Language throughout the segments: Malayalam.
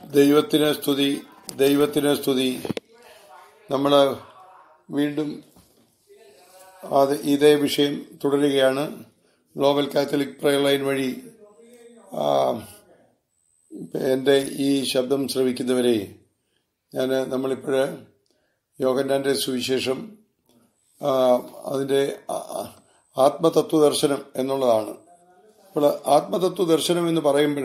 ദൈവത്തിന് സ്തുതി ദൈവത്തിന് സ്തുതി നമ്മൾ വീണ്ടും അത് ഇതേ വിഷയം തുടരുകയാണ് ഗ്ലോബൽ കാത്തലിക് പ്രയർ ലൈൻ വഴി ആ, എൻ്റെ ഈ ശബ്ദം ശ്രവിക്കുന്നവരെ ഞാൻ നമ്മളിപ്പോഴ് യോഗന്നാൻ്റെ സുവിശേഷം ആ, അതിൻ്റെ ആ- ആ- ആത്മതത്വ ദർശനം എന്നുള്ളതാണ് അപ്പോൾ ആത്മതത്വ ദർശനം എന്ന് പറയുമ്പോൾ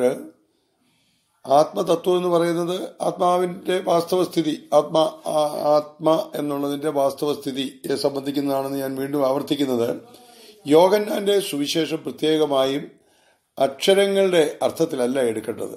ആത്മതത്വം എന്ന് പറയുന്നത് ആത്മാവിന്റെ വാസ്തവസ്ഥിതി ആത്മാ ആ- ആത്മ എന്നുള്ളതിന്റെ വാസ്തവസ്ഥിതിയെ സംബന്ധിക്കുന്നതാണെന്ന് ഞാൻ വീണ്ടും ആവർത്തിക്കുന്നത് യോഗന്നാന്റെ സുവിശേഷം പ്രത്യേകമായും അക്ഷരങ്ങളുടെ അർത്ഥത്തിലല്ല എടുക്കേണ്ടത്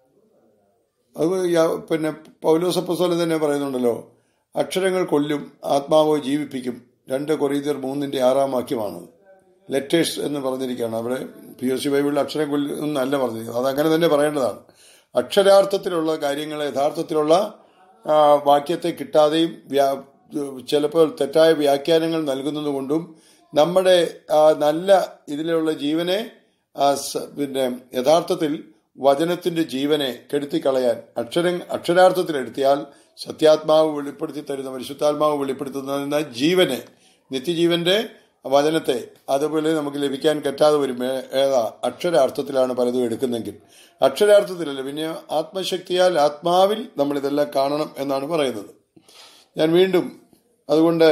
അത് യാ- പിന്നെ പൗലോസപ്പസോല തന്നെ പറയുന്നുണ്ടല്ലോ അക്ഷരങ്ങൾ കൊല്ലും ആത്മാവ് ജീവിപ്പിക്കും രണ്ട് കൊറീതിയർ മൂന്നിന്റെ ആറാം വാക്യമാണ് ലെറ്റേഴ്സ് എന്ന് പറഞ്ഞിരിക്കുകയാണ് അവിടെ പി എസ് സി ബൈബിളിൽ അക്ഷരം കൊല്ലും എന്നല്ല പറഞ്ഞിരിക്കുന്നത് അത് അങ്ങനെ തന്നെ പറയേണ്ടതാണ് അക്ഷരാർത്ഥത്തിലുള്ള കാര്യങ്ങൾ യഥാർത്ഥത്തിലുള്ള ആ, വാക്യത്തെ കിട്ടാതെയും വ്യാ- ചിലപ്പോൾ തെറ്റായ വ്യാഖ്യാനങ്ങൾ നൽകുന്നത് കൊണ്ടും നമ്മുടെ ആ, നല്ല ഇതിലുള്ള ജീവനെ ആ, സ- പിന്നെ യഥാർത്ഥത്തിൽ വചനത്തിന്റെ ജീവനെ കെടുത്തിക്കളയാൻ അക്ഷര അക്ഷരാർത്ഥത്തിലെടുത്തിയാൽ സത്യാത്മാവ് വെളിപ്പെടുത്തി തരുന്ന പരിശുദ്ധാത്മാവ് വെളിപ്പെടുത്തുന്ന ജീവനെ നിത്യജീവന്റെ വചനത്തെ അതുപോലെ നമുക്ക് ലഭിക്കാൻ പറ്റാതെ വരും ഏ- ഏതാ അക്ഷരാർത്ഥത്തിലാണ് പലതും എടുക്കുന്നെങ്കിൽ അക്ഷരാർത്ഥത്തിലല്ല പിന്നെ ആത്മശക്തിയാൽ ആത്മാവിൽ നമ്മൾ ഇതെല്ലാം കാണണം എന്നാണ് പറയുന്നത് ഞാൻ വീണ്ടും അതുകൊണ്ട്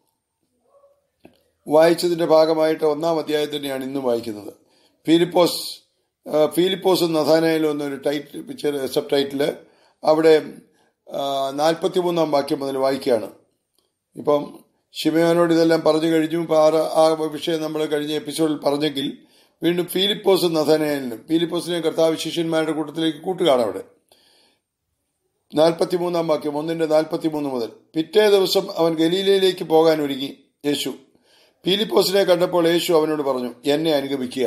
വായിച്ചതിന്റെ ഭാഗമായിട്ട് ഒന്നാം അധ്യായം തന്നെയാണ് ഇന്ന് വായിക്കുന്നത് ഫിലിപ്പോസ് ആ, ഫിലിപ്പോസും നഥാനായാലും എന്നൊരു ടൈറ്റിൽ സബ് ടൈറ്റില് അവിടെ നാൽപ്പത്തി മൂന്നാം വാക്യം മുതൽ വായിക്കുകയാണ് ഇപ്പം ഷിമയോനോട് ഇതെല്ലാം പറഞ്ഞു കഴിഞ്ഞു ഇപ്പം ആറ് ആ വിഷയം നമ്മൾ കഴിഞ്ഞ എപ്പിസോഡിൽ പറഞ്ഞെങ്കിൽ വീണ്ടും ഫിലിപ്പോസും നഥാനായാലും ഫിലിപ്പോസിനെ കർത്താവ് ശിഷ്യന്മാരുടെ കൂട്ടത്തിലേക്ക് കൂട്ടുകയാണ് അവിടെ നാൽപ്പത്തിമൂന്നാം വാക്യം ഒന്നിന്റെ നാൽപ്പത്തിമൂന്ന് മുതൽ പിറ്റേ ദിവസം അവൻ ഗലീലയിലേക്ക് പോകാൻ ഒരുങ്ങി യേശു ഫിലിപ്പോസിനെ കണ്ടപ്പോൾ യേശു അവനോട് പറഞ്ഞു എന്നെ അനുഗമിക്കുക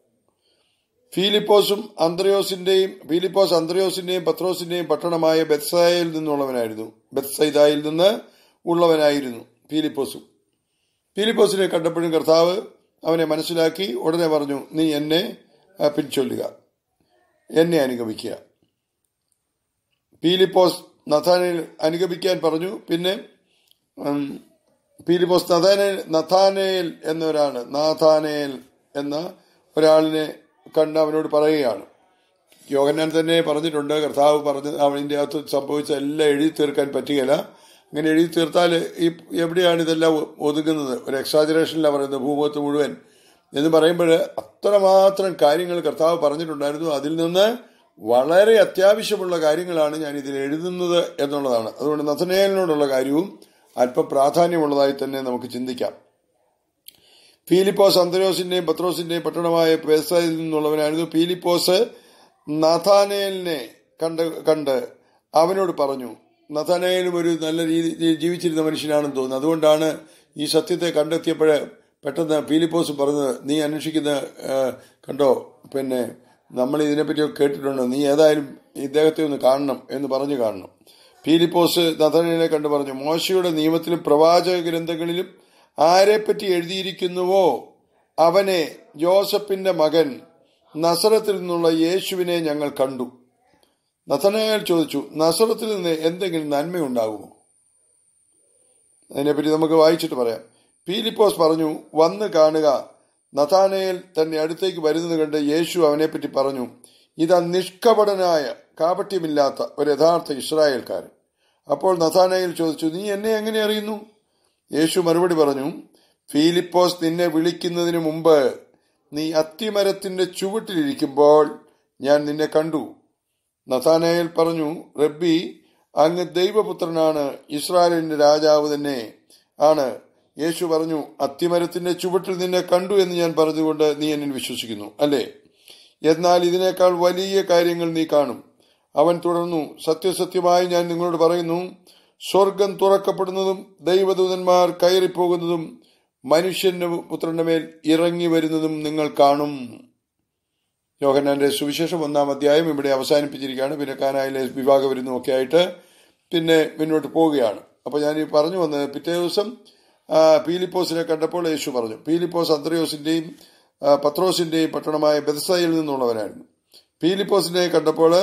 ഫിലിപ്പോസും അന്ത്രയോസിന്റെയും ഫിലിപ്പോസ് അന്ത്രയോസിന്റെയും പത്രോസിന്റെയും പട്ടണമായ ബെത്സായയിൽ നിന്നുള്ളവനായിരുന്നു ബെത്സൈദായിൽ നിന്ന് ഉള്ളവനായിരുന്നു ഫിലിപ്പോസും ഫിലിപ്പോസിനെ കണ്ടപ്പോഴും കർത്താവ് അവനെ മനസ്സിലാക്കി ഉടനെ പറഞ്ഞു നീ എന്നെ ആ, പിൻചൊല്ലുക എന്നെ അനുഗമിക്കുക പീലിപ്പോസ് നഥാനയിൽ അനുഗമിക്കാൻ പറഞ്ഞു പിന്നെ ഉം, പീലിപ്പോസ് നഥാനേൽ നഥാനേൽ എന്നൊരാള് നാഥാനേൽ എന്ന ഒരാളിനെ കണ്ട് അവനോട് പറയുകയാണ് യോഗനാൻ തന്നെ പറഞ്ഞിട്ടുണ്ട് കർത്താവ് പറഞ്ഞ് അവൻ്റെ അകത്ത് സംഭവിച്ച എല്ലാം എഴുതി തീർക്കാൻ പറ്റുകയില്ല അങ്ങനെ എഴുതി തീർത്താൽ ഈ എവിടെയാണ് ഇതെല്ലാം ഒ- ഒതുങ്ങുന്നത് ഒരു എക്സാജറേഷനിലാണ് പറയുന്നത് ഭൂമുഖത്ത് മുഴുവൻ എന്ന് പറയുമ്പോൾ അത്രമാത്രം കാര്യങ്ങൾ കർത്താവ് പറഞ്ഞിട്ടുണ്ടായിരുന്നു അതിൽ നിന്ന് വളരെ അത്യാവശ്യമുള്ള കാര്യങ്ങളാണ് ഞാൻ ഇതിൽ എഴുതുന്നത് എന്നുള്ളതാണ് അതുകൊണ്ട് നഥനേലിനോടുള്ള കാര്യവും അല്പം പ്രാധാന്യമുള്ളതായി തന്നെ നമുക്ക് ചിന്തിക്കാം ഫീലിപ്പോസ് അന്തരോസിന്റെയും പത്രോസിന്റെയും പട്ടണമായ പേസയിൽ നിന്നുള്ളവനായിരുന്നു ഫീലിപ്പോസ് നഥാനേലിനെ കണ്ട് കണ്ട് അവനോട് പറഞ്ഞു നഥാനേലും ഒരു നല്ല രീതിയിൽ ജീവിച്ചിരുന്ന മനുഷ്യനാണെന്ന് തോന്നുന്നു അതുകൊണ്ടാണ് ഈ സത്യത്തെ കണ്ടെത്തിയപ്പോൾ പെട്ടെന്ന് ഫീലിപ്പോസ് പറഞ്ഞത് നീ അന്വേഷിക്കുന്ന ആ, കണ്ടോ പിന്നെ നമ്മൾ ഇതിനെപ്പറ്റിയൊക്കെ കേട്ടിട്ടുണ്ട് നീ ഏതായാലും ഇദ്ദേഹത്തെ ഒന്ന് കാണണം എന്ന് പറഞ്ഞു കാണണം ഫീലിപ്പോസ് നഥനേലിനെ കണ്ടു പറഞ്ഞു മോശയുടെ നിയമത്തിലും പ്രവാചക ഗ്രന്ഥങ്ങളിലും ആരെപ്പറ്റി എഴുതിയിരിക്കുന്നുവോ അവനെ ജോസഫിന്റെ മകൻ നസറത്തിൽ നിന്നുള്ള യേശുവിനെ ഞങ്ങൾ കണ്ടു നഥനയാൽ ചോദിച്ചു നസറത്തിൽ നിന്ന് എന്തെങ്കിലും നന്മയുണ്ടാകുമോ അതിനെപ്പറ്റി നമുക്ക് വായിച്ചിട്ട് പറയാം പീലിപ്പോസ് പറഞ്ഞു വന്ന് കാണുക നഥാനയേൽ തന്റെ അടുത്തേക്ക് വരുന്നത് കണ്ട് യേശു അവനെപ്പറ്റി പറഞ്ഞു ഇതാ നിഷ്കപടനായ കാപട്യമില്ലാത്ത ഒരു യഥാർത്ഥ ഇസ്രായേൽക്കാരൻ അപ്പോൾ നഥാനയേൽ ചോദിച്ചു നീ എന്നെ എങ്ങനെ അറിയുന്നു യേശു മറുപടി പറഞ്ഞു ഫീലിപ്പോസ് നിന്നെ വിളിക്കുന്നതിന് മുമ്പ് നീ അത്തിമരത്തിന്റെ ചുവട്ടിലിരിക്കുമ്പോൾ ഞാൻ നിന്നെ കണ്ടു നഥാനയേൽ പറഞ്ഞു റബ്ബി അങ്ങ് ദൈവപുത്രനാണ് ഇസ്രായേലിന്റെ രാജാവ് തന്നെ ആണ് യേശു പറഞ്ഞു അത്തിമരത്തിന്റെ ചുവട്ടിൽ നിന്നെ കണ്ടു എന്ന് ഞാൻ പറഞ്ഞുകൊണ്ട് നീ എന്നിൽ വിശ്വസിക്കുന്നു അല്ലേ എന്നാൽ ഇതിനേക്കാൾ വലിയ കാര്യങ്ങൾ നീ കാണും അവൻ തുടർന്നു സത്യസത്യമായി ഞാൻ നിങ്ങളോട് പറയുന്നു സ്വർഗം തുറക്കപ്പെടുന്നതും ദൈവദൂതന്മാർ കയറിപ്പോകുന്നതും മനുഷ്യന്റെ പുത്രന്റെ മേൽ ഇറങ്ങി വരുന്നതും നിങ്ങൾ കാണും യോഹന്നാന്റെ സുവിശേഷം ഒന്നാം അധ്യായം ഇവിടെ അവസാനിപ്പിച്ചിരിക്കുകയാണ് പിന്നെ കാനായിലെ വിവാഹ വരുന്നും ഒക്കെ ആയിട്ട് പിന്നെ മുന്നോട്ട് പോവുകയാണ് അപ്പൊ ഞാൻ ഈ പറഞ്ഞു വന്നത് പിറ്റേ ദിവസം ആ, പീലിപ്പോസിനെ കണ്ടപ്പോൾ യേശു പറഞ്ഞു പീലിപ്പോസ് അന്ത്രയോസിന്റെയും ആ, പത്രോസിന്റെയും പട്ടണമായ ബെത്സയിൽ നിന്നുള്ളവനായിരുന്നു പീലിപ്പോസിനെ കണ്ടപ്പോൾ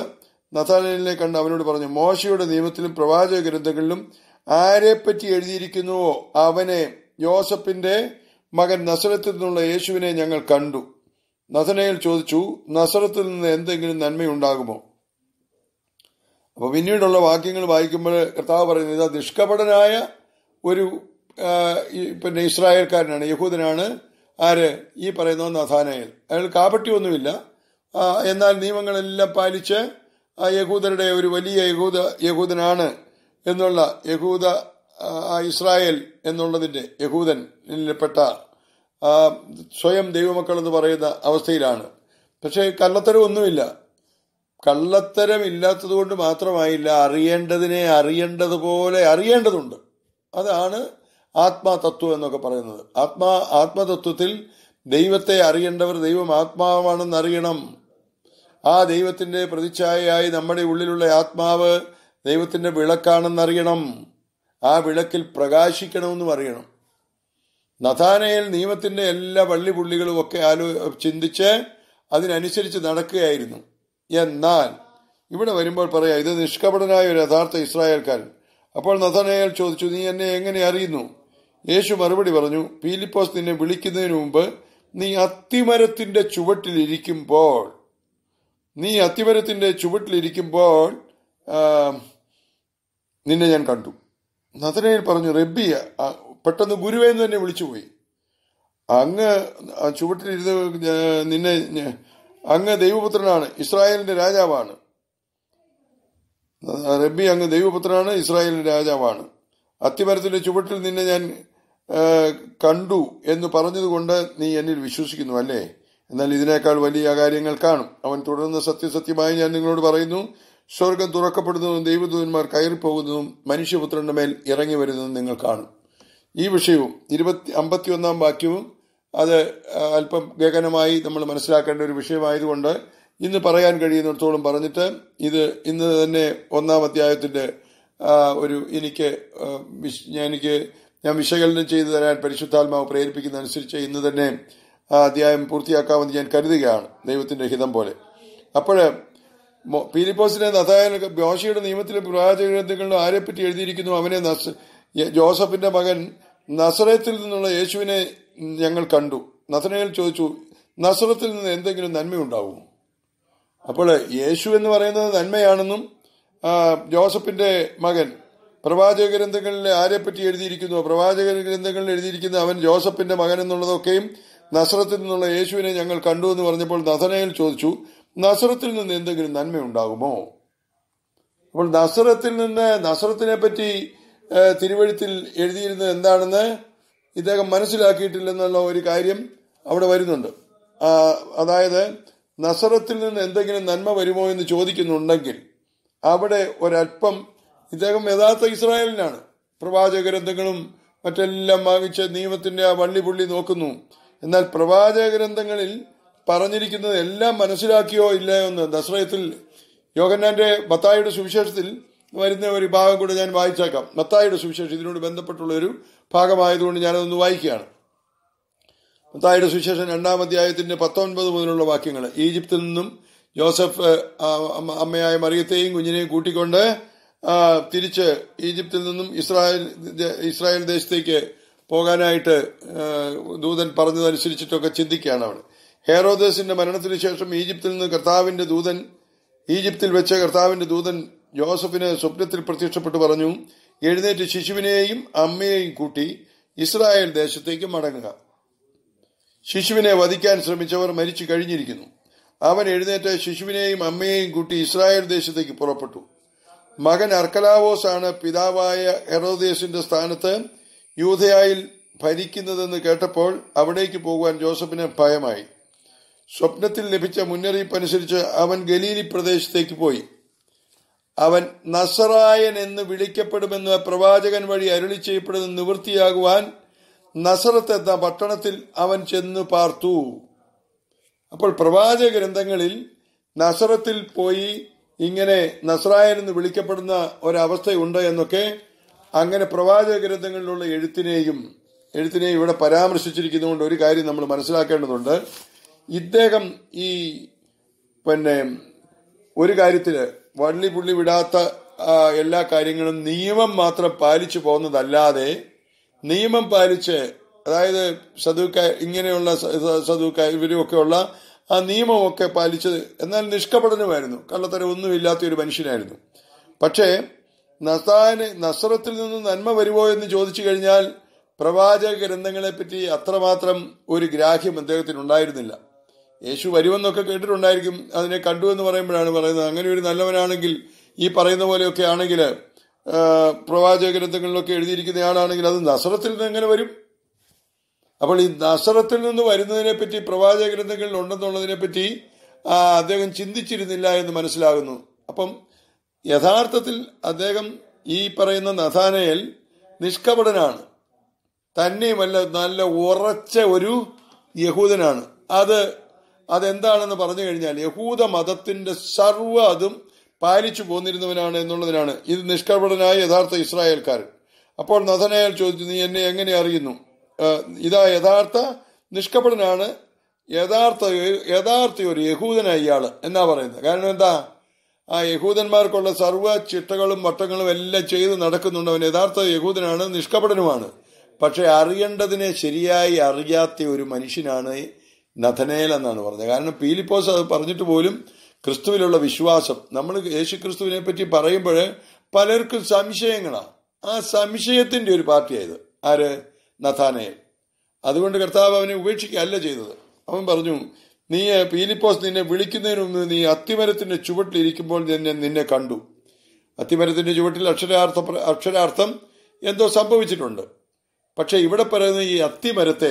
നഥാനേലിനെ കണ്ട് അവനോട് പറഞ്ഞു മോശയുടെ നിയമത്തിലും പ്രവാചക ഗ്രന്ഥങ്ങളിലും ആരെപ്പറ്റി എഴുതിയിരിക്കുന്നുവോ അവനെ യോസഫിന്റെ മകൻ നസറത്തിൽ നിന്നുള്ള യേശുവിനെ ഞങ്ങൾ കണ്ടു നഥനയിൽ ചോദിച്ചു നസറത്തിൽ നിന്ന് എന്തെങ്കിലും നന്മയുണ്ടാകുമോ അപ്പൊ പിന്നീടുള്ള വാക്യങ്ങൾ വായിക്കുമ്പോൾ കർത്താവ് പറയുന്നത് ഇതാ നിഷ്കപടനായ ഒരു ആ, ഈ പിന്നെ ഇസ്രായേൽക്കാരനാണ് യഹൂദനാണ് ആര് ഈ പറയുന്ന നഥാനയൽ അയാൾ കാപട്യമൊന്നുമില്ല ആ, എന്നാൽ നിയമങ്ങളെല്ലാം പാലിച്ച് ആ യഹൂദരുടെ ഒരു വലിയ യഹൂദ യഹൂദനാണ് എന്നുള്ള യഹൂദ ആ, ആ ഇസ്രായേൽ എന്നുള്ളതിന്റെ യഹൂദനിൽപ്പെട്ട ആ, സ്വയം ദൈവമക്കൾ എന്ന് പറയുന്ന അവസ്ഥയിലാണ് പക്ഷേ കള്ളത്തരമൊന്നുമില്ല കള്ളത്തരം ഇല്ലാത്തതുകൊണ്ട് മാത്രമായില്ല അറിയേണ്ടതിനെ അറിയേണ്ടതുപോലെ അറിയേണ്ടതുണ്ട് അതാണ് ആത്മാതത്വം എന്നൊക്കെ പറയുന്നത് ആത്മാ ആത്മതത്വത്തിൽ ദൈവത്തെ അറിയേണ്ടവർ ദൈവം ആത്മാവാണെന്ന് അറിയണം ആ ദൈവത്തിന്റെ പ്രതിച്ഛായയായി നമ്മുടെ ഉള്ളിലുള്ള ആത്മാവ് ദൈവത്തിന്റെ വിളക്കാണെന്നറിയണം ആ വിളക്കിൽ പ്രകാശിക്കണമെന്നും അറിയണം നഥാനയിൽ നിയമത്തിന്റെ എല്ലാ വള്ളിപുള്ളികളും ഒക്കെ ആലോ ചിന്തിച്ച് അതിനനുസരിച്ച് നടക്കുകയായിരുന്നു എന്നാൽ ഇവിടെ വരുമ്പോൾ പറയാം ഇത് നിഷ്കപടനായ ഒരു യഥാർത്ഥ ഇസ്രായേൽക്കാരൻ അപ്പോൾ നഥാനയാൽ ചോദിച്ചു നീ എന്നെ എങ്ങനെ അറിയുന്നു യേശു മറുപടി പറഞ്ഞു പീലിപ്പോസ് നിന്നെ വിളിക്കുന്നതിന് മുമ്പ് നീ അത്തിമരത്തിന്റെ ചുവട്ടിലിരിക്കുമ്പോൾ നീ അത്തിമരത്തിന്റെ ചുവട്ടിലിരിക്കുമ്പോൾ ആ, നിന്നെ ഞാൻ കണ്ടു നഥനയിൽ പറഞ്ഞു റബ്ബി ആ, പെട്ടെന്ന് ഗുരുവെന്ന് തന്നെ വിളിച്ചുപോയി അങ്ങ് ആ ചുവട്ടിലിരുന്ന് ഞാൻ നിന്നെ ഞാൻ- അങ്ങ് ദൈവപുത്രനാണ് ഇസ്രായേലിന്റെ രാജാവാണ് റബ്ബി അങ്ങ് ദൈവപുത്രനാണ് ഇസ്രായേലിന്റെ രാജാവാണ് അത്തിമരത്തിന്റെ ചുവട്ടിൽ നിന്നെ ഞാൻ ആ, കണ്ടു എന്ന് പറഞ്ഞതുകൊണ്ട് നീ എന്നിൽ വിശ്വസിക്കുന്നു അല്ലേ എന്നാൽ ഇതിനേക്കാൾ വലിയ കാര്യങ്ങൾ കാണും അവൻ തുടർന്ന് സത്യസത്യമായി ഞാൻ നിങ്ങളോട് പറയുന്നു സ്വർഗം തുറക്കപ്പെടുന്നതും ദൈവദൂതന്മാർ കയറിപ്പോകുന്നതും മനുഷ്യപുത്രന്റെ മേൽ ഇറങ്ങി വരുന്നതും നിങ്ങൾ കാണും ഈ വിഷയവും ഇരുപത്തി അമ്പത്തിയൊന്നാം വാക്യവും അത് ആ, അല്പം ഗഗനമായി നമ്മൾ മനസ്സിലാക്കേണ്ട ഒരു വിഷയമായതുകൊണ്ട് ഇന്ന് പറയാൻ കഴിയുന്നിടത്തോളം പറഞ്ഞിട്ട് ഇത് ഇന്ന് തന്നെ ഒന്നാം അധ്യായത്തിന്റെ ആ, ഒരു എനിക്ക് ആ, വിശ്- ഞാൻ എനിക്ക് ഞാൻ വിശകലനം ചെയ്തു തരാൻ പരിശുദ്ധാത്മാവ് പ്രേരിപ്പിക്കുന്ന അനുസരിച്ച് ഇന്ന് തന്നെ ആ അധ്യായം പൂർത്തിയാക്കാമെന്ന് ഞാൻ കരുതുകയാണ് ദൈവത്തിന്റെ ഹിതം പോലെ അപ്പോഴ് മോ- പീലിപ്പോസിനെ നഥായൻ യോശയുടെ നിയമത്തിലെ പ്രവാചക ഗ്രന്ഥങ്ങളിലും ആരെപ്പറ്റി എഴുതിയിരിക്കുന്നു അവനെ നസ് യ- ജോസഫിന്റെ മകൻ നസറത്തിൽ നിന്നുള്ള യേശുവിനെ ഞങ്ങൾ കണ്ടു നസറയിൽ ചോദിച്ചു നസറത്തിൽ നിന്ന് എന്തെങ്കിലും നന്മയുണ്ടാവുമോ അപ്പോൾ യേശു എന്ന് പറയുന്നത് നന്മയാണെന്നും ആ, ജോസഫിന്റെ മകൻ പ്രവാചക ഗ്രന്ഥങ്ങളിൽ ആരെപ്പറ്റി എഴുതിയിരിക്കുന്നു പ്രവാചക ഗ്രന്ഥങ്ങളിൽ എഴുതിയിരിക്കുന്ന അവൻ ജോസഫിന്റെ മകൻ എന്നുള്ളതൊക്കെയും നസ്രത്തിൽ നിന്നുള്ള യേശുവിനെ ഞങ്ങൾ കണ്ടു എന്ന് പറഞ്ഞപ്പോൾ നഥനയിൽ ചോദിച്ചു നസ്രത്തിൽ നിന്ന് എന്തെങ്കിലും നന്മയുണ്ടാകുമോ അപ്പോൾ നസ്രത്തിൽ നിന്ന് നസ്രത്തിനെ പറ്റി ആ, തിരുവഴുത്തിൽ എഴുതിയിരുന്നത് എന്താണെന്ന് ഇദ്ദേഹം മനസ്സിലാക്കിയിട്ടില്ലെന്നുള്ള ഒരു കാര്യം അവിടെ വരുന്നുണ്ട് ആ, അതായത് നസറത്തിൽ നിന്ന് എന്തെങ്കിലും നന്മ വരുമോ എന്ന് ചോദിക്കുന്നുണ്ടെങ്കിൽ അവിടെ ഒരല്പം ഇദ്ദേഹം യഥാർത്ഥ ഇസ്രായേലിനാണ് പ്രവാചക ഗ്രന്ഥങ്ങളും മറ്റെല്ലാം വാങ്ങിച്ച് നിയമത്തിന്റെ ആ വള്ളി പുള്ളി നോക്കുന്നു എന്നാൽ പ്രവാചക ഗ്രന്ഥങ്ങളിൽ പറഞ്ഞിരിക്കുന്നത് എല്ലാം മനസ്സിലാക്കിയോ ഇല്ലയോ എന്ന് ദസ്രയത്തിൽ യോഗന്നാന്റെ മത്തായിയുടെ സുവിശേഷത്തിൽ വരുന്ന ഒരു ഭാഗം കൂടെ ഞാൻ വായിച്ചേക്കാം മത്തായിയുടെ സുവിശേഷം ഇതിനോട് ബന്ധപ്പെട്ടുള്ള ഒരു ഭാഗമായതുകൊണ്ട് ഞാനതൊന്ന് വായിക്കുകയാണ് മത്തായിയുടെ സുവിശേഷം രണ്ടാം അധ്യായത്തിന്റെ പത്തൊൻപത് മുതലുള്ള വാക്യങ്ങൾ ഈജിപ്തിൽ നിന്നും ജോസഫ് ആ, അമ്മ- അമ്മയായ മറിയത്തെയും കുഞ്ഞിനെയും കൂട്ടിക്കൊണ്ട് ആ, തിരിച്ച് ഈജിപ്തിൽ നിന്നും ഇസ്രായേൽ ഇസ്രായേൽ ദേശത്തേക്ക് പോകാനായിട്ട് ആ, ദൂതൻ പറഞ്ഞതനുസരിച്ചിട്ടൊക്കെ ചിന്തിക്കുകയാണ് അവിടെ ഹേറോദേസിന്റെ മരണത്തിന് ശേഷം ഈജിപ്തിൽ നിന്ന് കർത്താവിന്റെ ദൂതൻ ഈജിപ്തിൽ വെച്ച കർത്താവിന്റെ ദൂതൻ ജോസഫിന് സ്വപ്നത്തിൽ പ്രത്യക്ഷപ്പെട്ട് പറഞ്ഞു എഴുന്നേറ്റ് ശിശുവിനെയും അമ്മയെയും കൂട്ടി ഇസ്രായേൽ ദേശത്തേക്ക് മടങ്ങുക ശിശുവിനെ വധിക്കാൻ ശ്രമിച്ചവർ മരിച്ചു കഴിഞ്ഞിരിക്കുന്നു അവൻ എഴുന്നേറ്റ് ശിശുവിനെയും അമ്മയെയും കൂട്ടി ഇസ്രായേൽ ദേശത്തേക്ക് പുറപ്പെട്ടു മകൻ അർക്കലാവോസ് ആണ് പിതാവായ ഹെറോദേസിന്റെ സ്ഥാനത്ത് യൂതയായിൽ ഭരിക്കുന്നതെന്ന് കേട്ടപ്പോൾ അവിടേക്ക് പോകുവാൻ ജോസഫിന് ഭയമായി സ്വപ്നത്തിൽ ലഭിച്ച മുന്നറിയിപ്പ് അനുസരിച്ച് അവൻ ഗലീലി പ്രദേശത്തേക്ക് പോയി അവൻ നസറായൻ എന്ന് വിളിക്കപ്പെടുമെന്ന് പ്രവാചകൻ വഴി അരുളി ചെയ്യപ്പെടുന്ന നിവൃത്തിയാകുവാൻ നസറത്ത് എന്ന പട്ടണത്തിൽ അവൻ ചെന്ന് പാർത്തു അപ്പോൾ പ്രവാചക ഗ്രന്ഥങ്ങളിൽ നസറത്തിൽ പോയി ഇങ്ങനെ നസറായൻ എന്ന് വിളിക്കപ്പെടുന്ന ഒരവസ്ഥയുണ്ട് എന്നൊക്കെ അങ്ങനെ പ്രവാചക ഗ്രന്ഥങ്ങളിലുള്ള എഴുത്തിനെയും എഴുത്തിനെയും ഇവിടെ പരാമർശിച്ചിരിക്കുന്നതുകൊണ്ട് ഒരു കാര്യം നമ്മൾ മനസ്സിലാക്കേണ്ടതുണ്ട് ഇദ്ദേഹം ഈ പിന്നെ ഒരു കാര്യത്തില് വള്ളി പുള്ളി വിടാത്ത ആ, എല്ലാ കാര്യങ്ങളും നിയമം മാത്രം പാലിച്ചു പോകുന്നതല്ലാതെ നിയമം പാലിച്ച് അതായത് സദൂക്ക ഇങ്ങനെയുള്ള സ- സ- സദൂക്ക ഇവരുമൊക്കെയുള്ള ആ നിയമമൊക്കെ പാലിച്ചത് എന്നാൽ നിഷ്കപടനുമായിരുന്നു കള്ളത്തരം ഒന്നുമില്ലാത്ത ഒരു മനുഷ്യനായിരുന്നു പക്ഷേ നസാന് നസ്രത്തിൽ നിന്ന് നന്മ വരുമോ എന്ന് ചോദിച്ചു കഴിഞ്ഞാൽ പ്രവാചക ഗ്രന്ഥങ്ങളെപ്പറ്റി അത്രമാത്രം ഒരു ഗ്രാഹ്യം അദ്ദേഹത്തിന് ഉണ്ടായിരുന്നില്ല യേശു വരുമെന്നൊക്കെ കേട്ടിട്ടുണ്ടായിരിക്കും അതിനെ കണ്ടു എന്ന് പറയുമ്പോഴാണ് പറയുന്നത് അങ്ങനെ ഒരു നല്ലവനാണെങ്കിൽ ഈ പറയുന്ന പോലെയൊക്കെ ആണെങ്കിൽ ആ, പ്രവാചക ഗ്രന്ഥങ്ങളിലൊക്കെ എഴുതിയിരിക്കുന്ന ആളാണെങ്കിൽ അത് നസ്രത്തിൽ നിന്ന് എങ്ങനെ വരും അപ്പോൾ ഈ നസറത്തിൽ നിന്ന് വരുന്നതിനെ പറ്റി പ്രവാചക ഗ്രന്ഥങ്ങളിൽ ഉണ്ടെന്നുള്ളതിനെ പറ്റി ആ, അദ്ദേഹം ചിന്തിച്ചിരുന്നില്ല എന്ന് മനസ്സിലാകുന്നു അപ്പം യഥാർത്ഥത്തിൽ അദ്ദേഹം ഈ പറയുന്ന നഥാനയിൽ നിഷ്കപടനാണ് തന്നെയുമല്ല നല്ല ഉറച്ച ഒരു യഹൂദനാണ് അത് അതെന്താണെന്ന് പറഞ്ഞു കഴിഞ്ഞാൽ യഹൂദ മതത്തിന്റെ സർവ്വ അതും പാലിച്ചു പോന്നിരുന്നവനാണ് എന്നുള്ളതിനാണ് ഇത് നിഷ്കപടനായ യഥാർത്ഥ ഇസ്രായേൽക്കാരൻ അപ്പോൾ നഥനയാൽ ചോദിച്ചു നീ എന്നെ എങ്ങനെ അറിയുന്നു ആ, ഇതാ യഥാർത്ഥ നിഷ്കപടനാണ് യഥാർത്ഥ യഥാർത്ഥ ഒരു യഹൂദനായ ഇയാള് എന്നാ പറയുന്നത് കാരണം എന്താ ആ യഹൂദന്മാർക്കുള്ള സർവ്വ ചിട്ടകളും വട്ടങ്ങളും എല്ലാം ചെയ്ത് നടക്കുന്നുണ്ട് അവൻ യഥാർത്ഥ യഹൂദനാണ് നിഷ്കപടനുമാണ് പക്ഷെ അറിയേണ്ടതിനെ ശരിയായി അറിയാത്ത ഒരു മനുഷ്യനാണ് നഥനേൽ എന്നാണ് പറഞ്ഞത് കാരണം പീലിപ്പോസ് അത് പറഞ്ഞിട്ട് പോലും ക്രിസ്തുവിലുള്ള വിശ്വാസം നമ്മൾ യേശു ക്രിസ്തുവിനെ പറ്റി പറയുമ്പോൾ പലർക്കും സംശയങ്ങളാണ് ആ സംശയത്തിന്റെ ഒരു പാർട്ടിയായത് ആര് നഥാനേൽ അതുകൊണ്ട് കർത്താവ് അവനെ ഉപേക്ഷിക്കുകയല്ല ചെയ്തത് അവൻ പറഞ്ഞു നീ പീലിപ്പോസ് നിന്നെ വിളിക്കുന്നതിന് മുമ്പ് നീ അത്തിമരത്തിന്റെ ചുവട്ടിലിരിക്കുമ്പോൾ നിന്നെ നിന്നെ കണ്ടു അത്തിമരത്തിന്റെ ചുവട്ടിൽ അക്ഷരാർത്ഥ അക്ഷരാർത്ഥം എന്തോ സംഭവിച്ചിട്ടുണ്ട് പക്ഷെ ഇവിടെ പറയുന്ന ഈ അത്തിമരത്തെ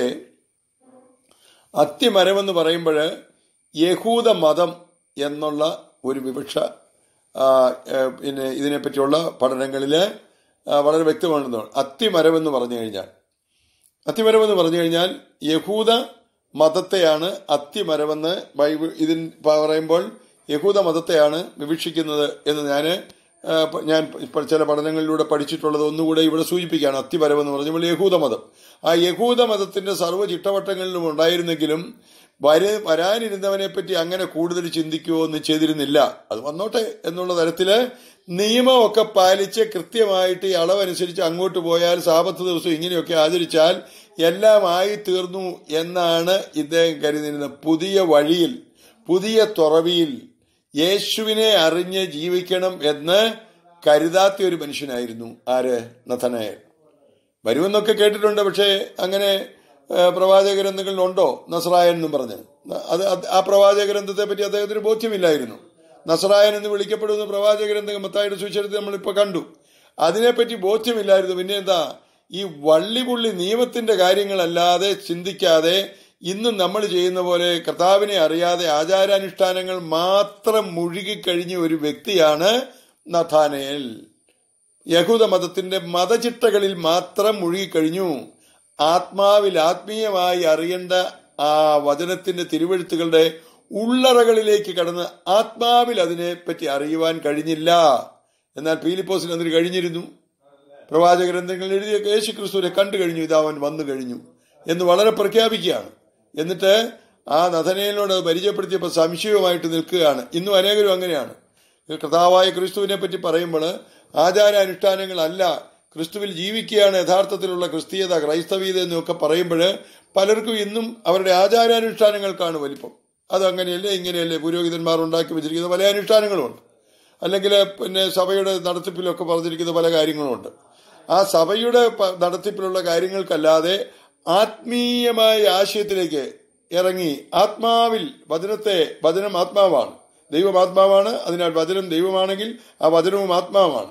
അത്തിമരമെന്ന് പറയുമ്പോൾ യഹൂദ മതം എന്നുള്ള ഒരു വിവക്ഷ ആ, ഏ, പിന്നെ ഇതിനെപ്പറ്റിയുള്ള പഠനങ്ങളിൽ വളരെ വ്യക്തമാണെന്ന് അത്തിമരമെന്ന് പറഞ്ഞു കഴിഞ്ഞാൽ അത്തിമരമെന്ന് പറഞ്ഞു കഴിഞ്ഞാൽ യഹൂദ മതത്തെയാണ് അത്തിമരമെന്ന് ബൈബിൾ ഇതിൽ പറയുമ്പോൾ യഹൂദ മതത്തെയാണ് വിവക്ഷിക്കുന്നത് എന്ന് ഞാൻ ഞാൻ ഇപ്പോൾ ചില പഠനങ്ങളിലൂടെ പഠിച്ചിട്ടുള്ളത് ഒന്നുകൂടെ ഇവിടെ സൂചിപ്പിക്കുകയാണ് അത്തിമരം എന്ന് പറഞ്ഞപ്പോൾ യഹൂദ മതം ആ യഹൂദ മതത്തിന്റെ സർവ്വ ചിട്ടവട്ടങ്ങളിലും ഉണ്ടായിരുന്നെങ്കിലും വര വരാനിരുന്നവനെ പറ്റി അങ്ങനെ കൂടുതൽ ചിന്തിക്കുകയോ ഒന്നും ചെയ്തിരുന്നില്ല അത് വന്നോട്ടെ എന്നുള്ള തരത്തില് നിയമമൊക്കെ പാലിച്ച് കൃത്യമായിട്ട് ഈ അളവനുസരിച്ച് അങ്ങോട്ട് പോയാൽ സാപത്ത് ദിവസം ഇങ്ങനെയൊക്കെ ആചരിച്ചാൽ എല്ലാം ആയി തീർന്നു എന്നാണ് ഇദ്ദേഹം കരുതിയിരുന്നത് പുതിയ വഴിയിൽ പുതിയ തുറവിയിൽ യേശുവിനെ അറിഞ്ഞ് ജീവിക്കണം എന്ന് കരുതാത്ത ഒരു മനുഷ്യനായിരുന്നു ആര് നഥനായർ വരുമെന്നൊക്കെ കേട്ടിട്ടുണ്ട് പക്ഷേ അങ്ങനെ ആ, പ്രവാചക ഗ്രന്ഥങ്ങളിലുണ്ടോ നസ്രായൻ എന്നും പറഞ്ഞ് അത് അത് ആ പ്രവാചക ഗ്രന്ഥത്തെ പറ്റി അദ്ദേഹത്തിന് ബോധ്യമില്ലായിരുന്നു നസ്രായൻ എന്ന് വിളിക്കപ്പെടുന്ന പ്രവാചക ഗ്രന്ഥം മത്തായുടെ സുചരിതം നമ്മളിപ്പോൾ കണ്ടു അതിനെപ്പറ്റി ബോധ്യമില്ലായിരുന്നു പിന്നെ എന്താ ഈ വള്ളിപുള്ളി നിയമത്തിന്റെ കാര്യങ്ങളല്ലാതെ ചിന്തിക്കാതെ ഇന്നും നമ്മൾ ചെയ്യുന്ന പോലെ കർത്താവിനെ അറിയാതെ ആചാരാനുഷ്ഠാനങ്ങൾ മാത്രം മുഴുകിക്കഴിഞ്ഞ ഒരു വ്യക്തിയാണ് നഥാനേൽ യഹൂദ മതത്തിന്റെ മതചിട്ടകളിൽ മാത്രം മുഴുകിക്കഴിഞ്ഞു ആത്മാവിൽ ആത്മീയമായി അറിയേണ്ട ആ വചനത്തിന്റെ തിരുവഴുത്തുകളുടെ ഉള്ളറകളിലേക്ക് കടന്ന് ആത്മാവിൽ അതിനെപ്പറ്റി അറിയുവാൻ കഴിഞ്ഞില്ല എന്നാൽ പീലിപ്പോസിന് അതിന് കഴിഞ്ഞിരുന്നു പ്രവാചക ഗ്രന്ഥങ്ങൾ എഴുതിയ യേശു ക്രിസ്തുവിനെ കണ്ടു കഴിഞ്ഞു ഇത് അവൻ വന്നു കഴിഞ്ഞു എന്ന് വളരെ പ്രഖ്യാപിക്കുകയാണ് എന്നിട്ട് ആ നഥനയിലോട് അത് പരിചയപ്പെടുത്തിയപ്പോൾ സംശയവുമായിട്ട് നിൽക്കുകയാണ് ഇന്നും അനേകരും അങ്ങനെയാണ് കർത്താവായ ക്രിസ്തുവിനെ പറ്റി പറയുമ്പോൾ ആചാരാനുഷ്ഠാനങ്ങളല്ല ക്രിസ്തുവിൽ ജീവിക്കുകയാണ് യഥാർത്ഥത്തിലുള്ള ക്രിസ്തീയത ക്രൈസ്തവീയത എന്നൊക്കെ പറയുമ്പോൾ പലർക്കും ഇന്നും അവരുടെ ആചാരാനുഷ്ഠാനങ്ങൾക്കാണ് വലിപ്പം അത് അങ്ങനെയല്ലേ ഇങ്ങനെയല്ലേ പുരോഹിതന്മാർ ഉണ്ടാക്കി വെച്ചിരിക്കുന്ന പല അനുഷ്ഠാനങ്ങളുമുണ്ട് അല്ലെങ്കിൽ പിന്നെ സഭയുടെ നടത്തിപ്പിലൊക്കെ പറഞ്ഞിരിക്കുന്ന പല കാര്യങ്ങളുമുണ്ട് ആ സഭയുടെ പ- നടത്തിപ്പിലുള്ള കാര്യങ്ങൾക്കല്ലാതെ ആത്മീയമായ ആശയത്തിലേക്ക് ഇറങ്ങി ആത്മാവിൽ വചനത്തെ വചനം ആത്മാവാണ് ദൈവം ആത്മാവാണ് അതിനാൽ വചനം ദൈവമാണെങ്കിൽ ആ വചനവും ആത്മാവാണ്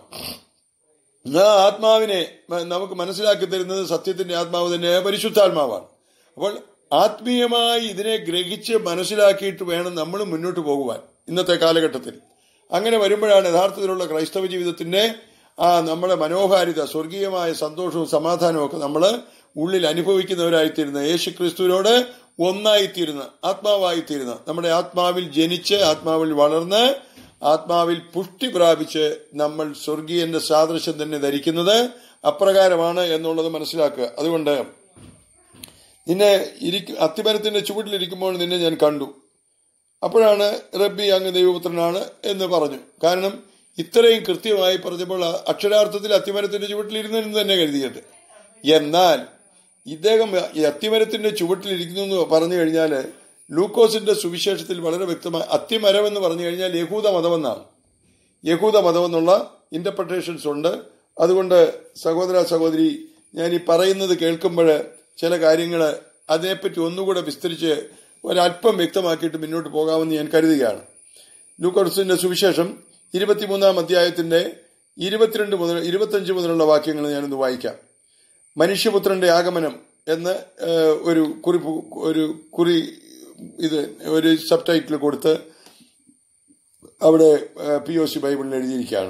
ആ ആത്മാവിനെ മ- നമുക്ക് മനസ്സിലാക്കി തരുന്നത് സത്യത്തിന്റെ ആത്മാവ് തന്നെ പരിശുദ്ധാത്മാവാണ് അപ്പോൾ ആത്മീയമായി ഇതിനെ ഗ്രഹിച്ച് മനസ്സിലാക്കിയിട്ട് വേണം നമ്മൾ മുന്നോട്ട് പോകുവാൻ ഇന്നത്തെ കാലഘട്ടത്തിൽ അങ്ങനെ വരുമ്പോഴാണ് യഥാർത്ഥത്തിലുള്ള ക്രൈസ്തവ ജീവിതത്തിന്റെ ആ നമ്മളെ മനോഹാരിത സ്വർഗീയമായ സന്തോഷവും സമാധാനവും ഒക്കെ നമ്മൾ ഉള്ളിൽ അനുഭവിക്കുന്നവരായിത്തീരുന്ന യേശു ക്രിസ്തുവിനോട് ഒന്നായിത്തീരുന്ന ആത്മാവായിത്തീരുന്ന നമ്മുടെ ആത്മാവിൽ ജനിച്ച് ആത്മാവിൽ വളർന്ന് ആത്മാവിൽ പുഷ്ടി പ്രാപിച്ച് നമ്മൾ സ്വർഗീയന്റെ സാദൃശ്യം തന്നെ ധരിക്കുന്നത് അപ്രകാരമാണ് എന്നുള്ളത് മനസ്സിലാക്കുക അതുകൊണ്ട് നിന്നെ ഇരിക്ക അത്തിമരത്തിന്റെ ചുവട്ടിലിരിക്കുമ്പോൾ നിന്നെ ഞാൻ കണ്ടു അപ്പോഴാണ് റബ്ബി അങ്ങ് ദൈവപുത്രനാണ് എന്ന് പറഞ്ഞു കാരണം ഇത്രയും കൃത്യമായി പറഞ്ഞപ്പോൾ ആ അക്ഷരാർത്ഥത്തിൽ അത്തിമരത്തിന്റെ ചുവട്ടിലിരുന്നെന്ന് തന്നെ കരുതിയത് എന്നാൽ ഇദ്ദേഹം ഈ അത്തിമരത്തിന്റെ ചുവട്ടിലിരിക്കുന്നു എന്ന് പറഞ്ഞു കഴിഞ്ഞാൽ ലൂക്കോസിന്റെ സുവിശേഷത്തിൽ വളരെ വ്യക്തമായി അത്തിമരം എന്ന് പറഞ്ഞു കഴിഞ്ഞാൽ യഹൂദ മതമെന്നാണ് യഹൂദ മതം എന്നുള്ള ഇന്റർപ്രിട്ടേഷൻസ് ഉണ്ട് അതുകൊണ്ട് സഹോദര സഹോദരി ഞാൻ ഈ പറയുന്നത് കേൾക്കുമ്പോൾ ചില കാര്യങ്ങൾ അതിനെപ്പറ്റി ഒന്നുകൂടെ വിസ്തരിച്ച് ഒരല്പം വ്യക്തമാക്കിയിട്ട് മുന്നോട്ട് പോകാമെന്ന് ഞാൻ കരുതുകയാണ് ലൂക്കോസിന്റെ സുവിശേഷം ഇരുപത്തിമൂന്നാം അധ്യായത്തിന്റെ ഇരുപത്തിരണ്ട് മുതൽ ഇരുപത്തഞ്ച് മുതലുള്ള വാക്യങ്ങൾ ഞാനൊന്ന് വായിക്കാം മനുഷ്യപുത്രന്റെ ആഗമനം എന്ന് ഏഹ്, ഒരു കുറിപ്പ് ഒരു കുറി ഇത് ഒരു സബ് ടൈറ്റിൽ കൊടുത്ത് അവിടെ പി ഒ സി ബൈബിളിൽ എഴുതിയിരിക്കുകയാണ്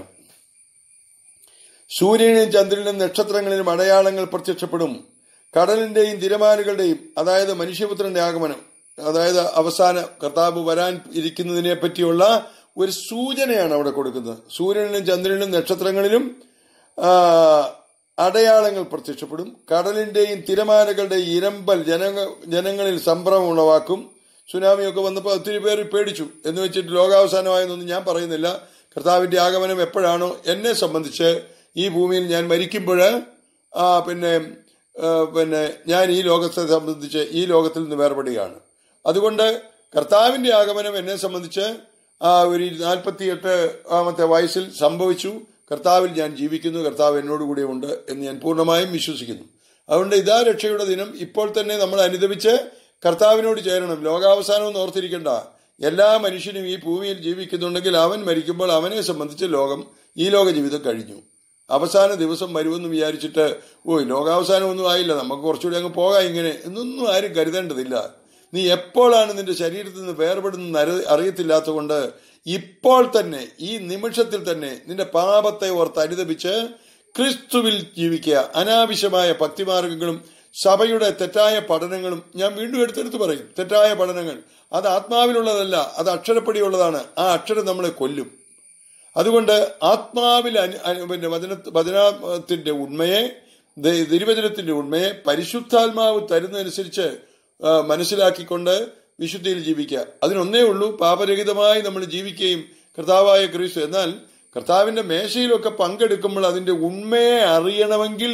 സൂര്യനും ചന്ദ്രനും നക്ഷത്രങ്ങളിലും അടയാളങ്ങൾ പ്രത്യക്ഷപ്പെടും കടലിന്റെയും തിരമാലകളുടെയും അതായത് മനുഷ്യപുത്രന്റെ ആഗമനം അതായത് അവസാന കർത്താവ് വരാൻ ഇരിക്കുന്നതിനെ പറ്റിയുള്ള ഒരു സൂചനയാണ് അവിടെ കൊടുക്കുന്നത് സൂര്യനിലും ചന്ദ്രനിലും നക്ഷത്രങ്ങളിലും ആ, അടയാളങ്ങൾ പ്രത്യക്ഷപ്പെടും കടലിന്റെയും തിരമാലകളുടെയും ഇരമ്പൽ ജനങ്ങ ജനങ്ങളിൽ സംഭ്രമം ഉളവാക്കും സുനാമിയൊക്കെ വന്നപ്പോൾ ഒത്തിരി പേര് പേടിച്ചു എന്ന് വെച്ചിട്ട് ലോകാവസാനമായെന്നൊന്നും ഞാൻ പറയുന്നില്ല കർത്താവിന്റെ ആഗമനം എപ്പോഴാണോ എന്നെ സംബന്ധിച്ച് ഈ ഭൂമിയിൽ ഞാൻ മരിക്കുമ്പോൾ ആ പിന്നെ ആ, പിന്നെ ഞാൻ ഈ ലോകത്തെ സംബന്ധിച്ച് ഈ ലോകത്തിൽ നിന്ന് വേർപെടുകയാണ് അതുകൊണ്ട് കർത്താവിന്റെ ആഗമനം എന്നെ സംബന്ധിച്ച് ആ ഒരു നാൽപ്പത്തിയെട്ട് ആമത്തെ വയസ്സിൽ സംഭവിച്ചു കർത്താവിൽ ഞാൻ ജീവിക്കുന്നു കർത്താവ് എന്നോട് കൂടെ ഉണ്ട് എന്ന് ഞാൻ പൂർണ്ണമായും വിശ്വസിക്കുന്നു അതുകൊണ്ട് ഇതാ രക്ഷയുടെ ദിനം ഇപ്പോൾ തന്നെ നമ്മൾ അനുദപിച്ച് കർത്താവിനോട് ചേരണം ലോകാവസാനം എന്ന് ഓർത്തിരിക്കണ്ട എല്ലാ മനുഷ്യനും ഈ ഭൂമിയിൽ ജീവിക്കുന്നുണ്ടെങ്കിൽ അവൻ മരിക്കുമ്പോൾ അവനെ സംബന്ധിച്ച് ലോകം ഈ ലോക ജീവിതം കഴിഞ്ഞു അവസാന ദിവസം വരുമെന്ന് വിചാരിച്ചിട്ട് ഓ ലോകാവസാനം ഒന്നും ആയില്ല നമുക്ക് കുറച്ചുകൂടി അങ്ങ് പോകാം ഇങ്ങനെ എന്നൊന്നും ആരും കരുതേണ്ടതില്ല നീ എപ്പോഴാണ് നിന്റെ ശരീരത്തിൽ നിന്ന് വേർപെടുന്ന അറിയത്തില്ലാത്തതുകൊണ്ട് ഇപ്പോൾ തന്നെ ഈ നിമിഷത്തിൽ തന്നെ നിന്റെ പാപത്തെ ഓർത്ത് അനുദപിച്ച് ക്രിസ്തുവിൽ ജീവിക്കുക അനാവശ്യമായ ഭക്തിമാർഗങ്ങളും സഭയുടെ തെറ്റായ പഠനങ്ങളും ഞാൻ വീണ്ടും എടുത്തെടുത്ത് പറയും തെറ്റായ പഠനങ്ങൾ അത് ആത്മാവിലുള്ളതല്ല അത് അക്ഷരപ്പടിയുള്ളതാണ് ആ അക്ഷരം നമ്മളെ കൊല്ലും അതുകൊണ്ട് ആത്മാവിൽ അനു- അനു- പിന്നെ വചന വചനത്തിന്റെ ഉണ്മയെ ദ- തിരുവചനത്തിന്റെ ഉണ്മയെ പരിശുദ്ധാത്മാവ് തരുന്നതനുസരിച്ച് ആ, മനസ്സിലാക്കിക്കൊണ്ട് വിശുദ്ധിയിൽ ജീവിക്കുക അതിനൊന്നേ ഉള്ളൂ പാപരഹിതമായി നമ്മൾ ജീവിക്കുകയും കർത്താവായ ക്രിസ്തു എന്നാൽ കർത്താവിന്റെ മേശയിലൊക്കെ പങ്കെടുക്കുമ്പോൾ അതിന്റെ ഉണ്മയെ അറിയണമെങ്കിൽ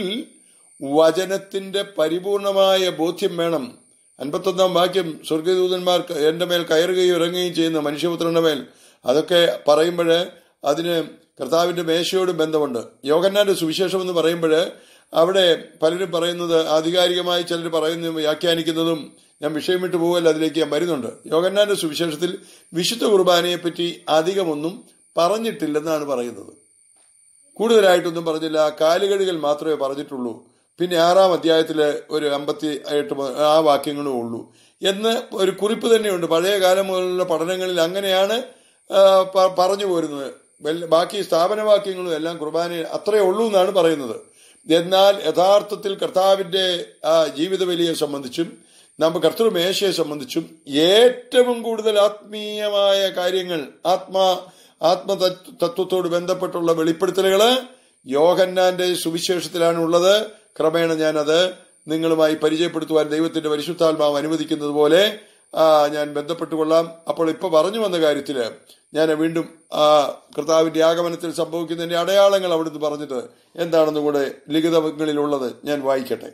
വചനത്തിന്റെ പരിപൂർണമായ ബോധ്യം വേണം അൻപത്തൊന്നാം വാക്യം സ്വർഗദൂതന്മാർ എന്റെ മേൽ കയറുകയും ഇറങ്ങുകയും ചെയ്യുന്ന മനുഷ്യപുത്രന്റെ മേൽ അതൊക്കെ പറയുമ്പോൾ അതിന് കർത്താവിന്റെ മേശയോട് ബന്ധമുണ്ട് യോഗന്നാന്റെ സുവിശേഷം എന്ന് പറയുമ്പോൾ അവിടെ പലരും പറയുന്നത് ആധികാരികമായി ചിലർ പറയുന്നതും വ്യാഖ്യാനിക്കുന്നതും ഞാൻ വിഷയം വിട്ടു പോകല്ല അതിലേക്ക് ഞാൻ വരുന്നുണ്ട് യോഗന്നാന്റെ സുവിശേഷത്തിൽ വിശുദ്ധ കുർബാനയെ പറ്റി അധികമൊന്നും പറഞ്ഞിട്ടില്ലെന്നാണ് പറയുന്നത് കൂടുതലായിട്ടൊന്നും പറഞ്ഞില്ല കാലുകഴുകൽ മാത്രമേ പറഞ്ഞിട്ടുള്ളൂ പിന്നെ ആറാം അധ്യായത്തില് ഒരു അമ്പത്തി എട്ട് മുതൽ ആ വാക്യങ്ങളും ഉള്ളൂ എന്ന് ഒരു കുറിപ്പ് തന്നെയുണ്ട് പഴയ കാലം മുതലുള്ള പഠനങ്ങളിൽ അങ്ങനെയാണ് ആ, പ- പറഞ്ഞു പോരുന്നത് വെല്ല- ബാക്കി സ്ഥാപനവാക്യങ്ങളും എല്ലാം കുർബാന അത്രയേ ഉള്ളൂ എന്നാണ് പറയുന്നത് എന്നാൽ യഥാർത്ഥത്തിൽ കർത്താവിന്റെ ആ ജീവിത ബലിയെ സംബന്ധിച്ചും നമ്മ കർത്തൃമേശയെ സംബന്ധിച്ചും ഏറ്റവും കൂടുതൽ ആത്മീയമായ കാര്യങ്ങൾ ആത്മാ ആത്മതത്വത്തോട് ബന്ധപ്പെട്ടുള്ള വെളിപ്പെടുത്തലുകള് യോഹന്നാന്റെ സുവിശേഷത്തിലാണ് ഉള്ളത് ക്രമേണ ഞാനത് നിങ്ങളുമായി പരിചയപ്പെടുത്തുവാൻ ദൈവത്തിന്റെ പരിശുദ്ധാത്മാവ് അനുവദിക്കുന്നത് പോലെ ആ, ഞാൻ ബന്ധപ്പെട്ടുകൊള്ളാം അപ്പോൾ ഇപ്പൊ പറഞ്ഞു വന്ന കാര്യത്തില് ഞാൻ വീണ്ടും ആ കർത്താവിന്റെ ആഗമനത്തിൽ സംഭവിക്കുന്നതിന്റെ അടയാളങ്ങൾ അവിടുന്ന് പറഞ്ഞിട്ട് എന്താണെന്ന് കൂടെ ലിഖിതങ്ങളിലുള്ളത് ഞാൻ വായിക്കട്ടെ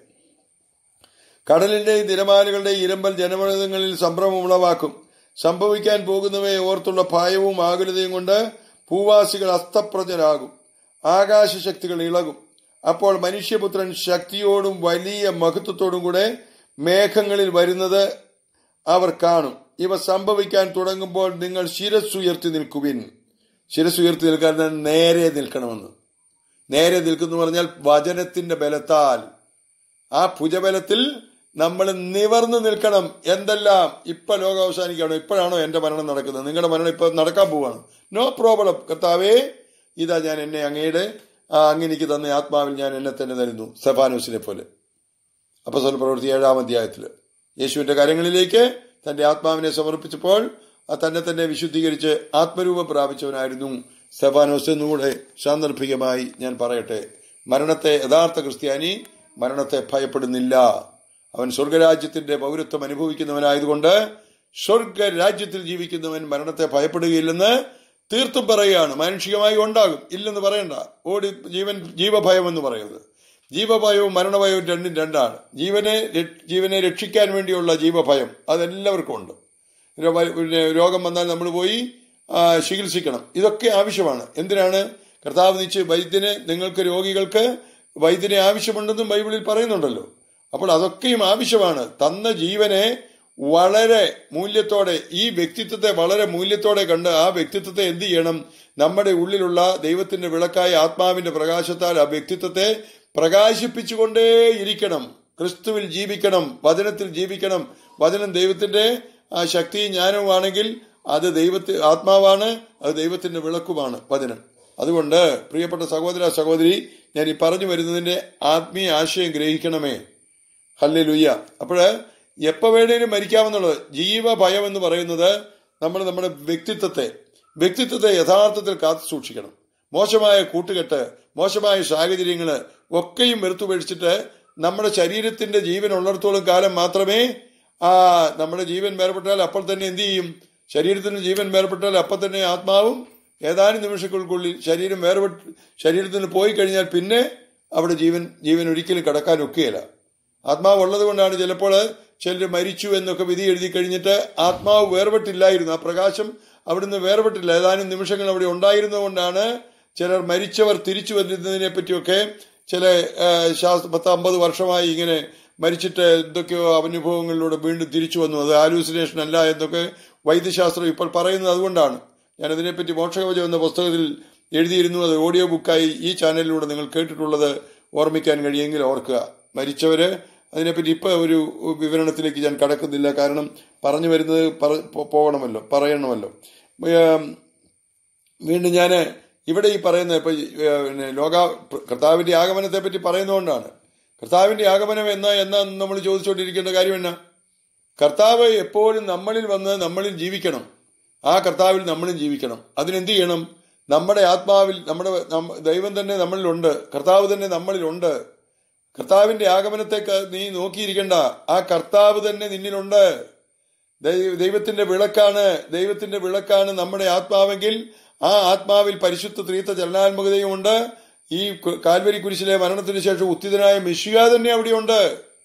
കടലിന്റെയും തിരമാലകളുടെയും ഇരമ്പൽ ജനമതങ്ങളിൽ സംഭ്രമം ഉളവാക്കും സംഭവിക്കാൻ പോകുന്നവയെ ഓർത്തുള്ള ഭയവും ആകുലതയും കൊണ്ട് ഭൂവാസികൾ അസ്തപ്രജരാകും ആകാശശക്തികൾ ഇളകും അപ്പോൾ മനുഷ്യപുത്രൻ ശക്തിയോടും വലിയ മഹത്വത്തോടും കൂടെ മേഘങ്ങളിൽ വരുന്നത് അവർ കാണും ഇവ സംഭവിക്കാൻ തുടങ്ങുമ്പോൾ നിങ്ങൾ ശിരസ്സുയർത്തി നിൽക്കുവിൻ ശിരസ്സുയർത്തി നിൽക്കാൻ നേരെ നിൽക്കണമെന്ന് നേരെ നിൽക്കുന്നു പറഞ്ഞാൽ വചനത്തിന്റെ ബലത്താൽ ആ ഭുജബലത്തിൽ നമ്മൾ നിവർന്നു നിൽക്കണം എന്തെല്ലാം ഇപ്പൊ ലോകം അവസാനിക്കുകയാണോ ഇപ്പോഴാണോ എന്റെ മരണം നടക്കുന്നത് നിങ്ങളുടെ മരണം ഇപ്പൊ നടക്കാൻ പോവാണ് നോ പ്രോബ്ലം കർത്താവേ ഇതാ ഞാൻ എന്നെ അങ്ങയുടെ ആ അങ്ങനെക്ക് തന്ന ആത്മാവിൽ ഞാൻ എന്നെ തന്നെ തരുന്നു സെഫാനോസിനെ പോലെ അപ്പൊ പ്രവൃത്തി ഏഴാം അധ്യായത്തില് യേശുവിന്റെ കാര്യങ്ങളിലേക്ക് തന്റെ ആത്മാവിനെ സമർപ്പിച്ചപ്പോൾ ആ തന്നെ തന്നെ വിശുദ്ധീകരിച്ച് ആത്മരൂപം പ്രാപിച്ചവനായിരുന്നു സെഫാനോസ് എന്നുകൂടെ സാന്ദർഭികമായി ഞാൻ പറയട്ടെ മരണത്തെ യഥാർത്ഥ ക്രിസ്ത്യാനി മരണത്തെ ഭയപ്പെടുന്നില്ല അവൻ സ്വർഗരാജ്യത്തിന്റെ പൗരത്വം അനുഭവിക്കുന്നവനായതുകൊണ്ട് സ്വർഗ രാജ്യത്തിൽ ജീവിക്കുന്നവൻ മരണത്തെ ഭയപ്പെടുകയില്ലെന്ന് തീർത്തും പറയുകയാണ് മാനുഷികമായി ഉണ്ടാകും ഇല്ലെന്ന് പറയണ്ട ഓടി ജീവൻ ജീവഭയം എന്ന് പറയുന്നത് ജീവഭയവും മരണഭയവും രണ്ടും രണ്ടാണ് ജീവനെ ര- ജീവനെ രക്ഷിക്കാൻ വേണ്ടിയുള്ള ജീവഭയം അതെല്ലാവർക്കും ഉണ്ട് രോ- പിന്നെ രോഗം വന്നാൽ നമ്മൾ പോയി ആ, ചികിത്സിക്കണം ഇതൊക്കെ ആവശ്യമാണ് എന്തിനാണ് കർത്താവ് നിശ്ചയ വൈദ്യന് നിങ്ങൾക്ക് രോഗികൾക്ക് വൈദ്യനെ ആവശ്യമുണ്ടെന്നും ബൈബിളിൽ പറയുന്നുണ്ടല്ലോ അപ്പോൾ അതൊക്കെയും ആവശ്യമാണ് തന്ന ജീവനെ വളരെ മൂല്യത്തോടെ ഈ വ്യക്തിത്വത്തെ വളരെ മൂല്യത്തോടെ കണ്ട് ആ വ്യക്തിത്വത്തെ എന്ത് ചെയ്യണം നമ്മുടെ ഉള്ളിലുള്ള ദൈവത്തിന്റെ വിളക്കായ ആത്മാവിന്റെ പ്രകാശത്താൽ ആ വ്യക്തിത്വത്തെ പ്രകാശിപ്പിച്ചുകൊണ്ടേയിരിക്കണം ക്രിസ്തുവിൽ ജീവിക്കണം വചനത്തിൽ ജീവിക്കണം വചനം ദൈവത്തിന്റെ ആ ശക്തിയും ജ്ഞാനവുമാണെങ്കിൽ അത് ദൈവത്തി ആത്മാവാണ് അത് ദൈവത്തിന്റെ വിളക്കുമാണ് വചനം അതുകൊണ്ട് പ്രിയപ്പെട്ട സഹോദര സഹോദരി ഞാൻ ഈ പറഞ്ഞു വരുന്നതിന്റെ ആത്മീയ ആശയം ഗ്രഹിക്കണമേ ഹല്ലേ ലുയ്യ അപ്പോഴ് എപ്പോ വേണേലും മരിക്കാമെന്നുള്ളത് ജീവഭയം എന്ന് പറയുന്നത് നമ്മൾ നമ്മുടെ വ്യക്തിത്വത്തെ വ്യക്തിത്വത്തെ യഥാർത്ഥത്തിൽ കാത്തു സൂക്ഷിക്കണം മോശമായ കൂട്ടുകെട്ട് മോശമായ സാഹചര്യങ്ങൾ ഒക്കെയും വെറുത്തുപേക്ഷിച്ചിട്ട് നമ്മുടെ ശരീരത്തിന്റെ ജീവൻ ഉള്ളിടത്തോളം കാലം മാത്രമേ ആ നമ്മുടെ ജീവൻ വേർപെട്ടാൽ അപ്പോൾ തന്നെ എന്ത് ചെയ്യും ശരീരത്തിന് ജീവൻ വേർപെട്ടാൽ അപ്പോൾ തന്നെ ആത്മാവും ഏതാനും നിമിഷങ്ങൾക്കുള്ളിൽ ശരീരം വേർപെട്ട് ശരീരത്തിൽ നിന്ന് പോയി കഴിഞ്ഞാൽ പിന്നെ അവിടെ ജീവൻ ജീവൻ ഒരിക്കലും കടക്കാൻ ഒക്കുകയില്ല ആത്മാവ് ഉള്ളത് കൊണ്ടാണ് ചിലപ്പോൾ ചിലർ മരിച്ചു എന്നൊക്കെ വിധി എഴുതി കഴിഞ്ഞിട്ട് ആത്മാവ് വേർപെട്ടില്ലായിരുന്നു ആ പ്രകാശം അവിടുന്ന് വേർപെട്ടില്ല ഏതാനും നിമിഷങ്ങൾ അവിടെ ഉണ്ടായിരുന്നതുകൊണ്ടാണ് ചിലർ മരിച്ചവർ തിരിച്ചു വരുന്നതിനെ പറ്റിയൊക്കെ ചില ആ, ശാസ്ത്ര പത്ത് അമ്പത് വർഷമായി ഇങ്ങനെ മരിച്ചിട്ട് എന്തൊക്കെയോ അനുഭവങ്ങളിലൂടെ വീണ്ടും തിരിച്ചു വന്നു അത് ആലൂസിനേഷൻ അല്ല എന്നൊക്കെ വൈദ്യശാസ്ത്രം ഇപ്പോൾ പറയുന്നത് അതുകൊണ്ടാണ് ഞാൻ അതിനെപ്പറ്റി മോക്ഷകവചം എന്ന പുസ്തകത്തിൽ എഴുതിയിരുന്നു അത് ഓഡിയോ ബുക്കായി ഈ ചാനലിലൂടെ നിങ്ങൾ കേട്ടിട്ടുള്ളത് ഓർമ്മിക്കാൻ കഴിയുമെങ്കിൽ ഓർക്കുക മരിച്ചവര് അതിനെപ്പറ്റി ഇപ്പൊ ഒരു വിവരണത്തിലേക്ക് ഞാൻ കടക്കുന്നില്ല കാരണം പറഞ്ഞു വരുന്നത് പറ- പോ- പോകണമല്ലോ പറയണമല്ലോ ഏം, വീണ്ടും ഞാൻ ഇവിടെ ഈ പറയുന്ന ഇപ്പൊ ഈ, ഏ, പിന്നെ ലോക കർത്താവിന്റെ ആഗമനത്തെ പറ്റി പറയുന്നതുകൊണ്ടാണ് കർത്താവിന്റെ ആഗമനം എന്നാ എന്നാ നമ്മൾ ചോദിച്ചുകൊണ്ടിരിക്കേണ്ട കാര്യം എന്നാ കർത്താവ് എപ്പോഴും നമ്മളിൽ വന്ന് നമ്മളിൽ ജീവിക്കണം ആ കർത്താവിൽ നമ്മളും ജീവിക്കണം അതിനെന്ത് ചെയ്യണം നമ്മുടെ ആത്മാവിൽ നമ്മുടെ നമ്മ- ദൈവം തന്നെ നമ്മളിലുണ്ട് കർത്താവ് തന്നെ നമ്മളിലുണ്ട് കർത്താവിന്റെ ആഗമനത്തേക്ക് നീ നോക്കിയിരിക്കണ്ട ആ കർത്താവ് തന്നെ നിന്നിലുണ്ട് ദൈ- ദൈവത്തിന്റെ വിളക്കാണ് ദൈവത്തിന്റെ വിളക്കാണ് നമ്മുടെ ആത്മാവെങ്കിൽ ആ ആത്മാവിൽ പരിശുദ്ധ ത്രീത്ത ചലനാത്മകതയുമുണ്ട് ഈ കു- കാൽവരി കുരിശിലെ മരണത്തിന് ശേഷം ഉത്തിതനായ മിശിക തന്നെ അവിടെയുണ്ട്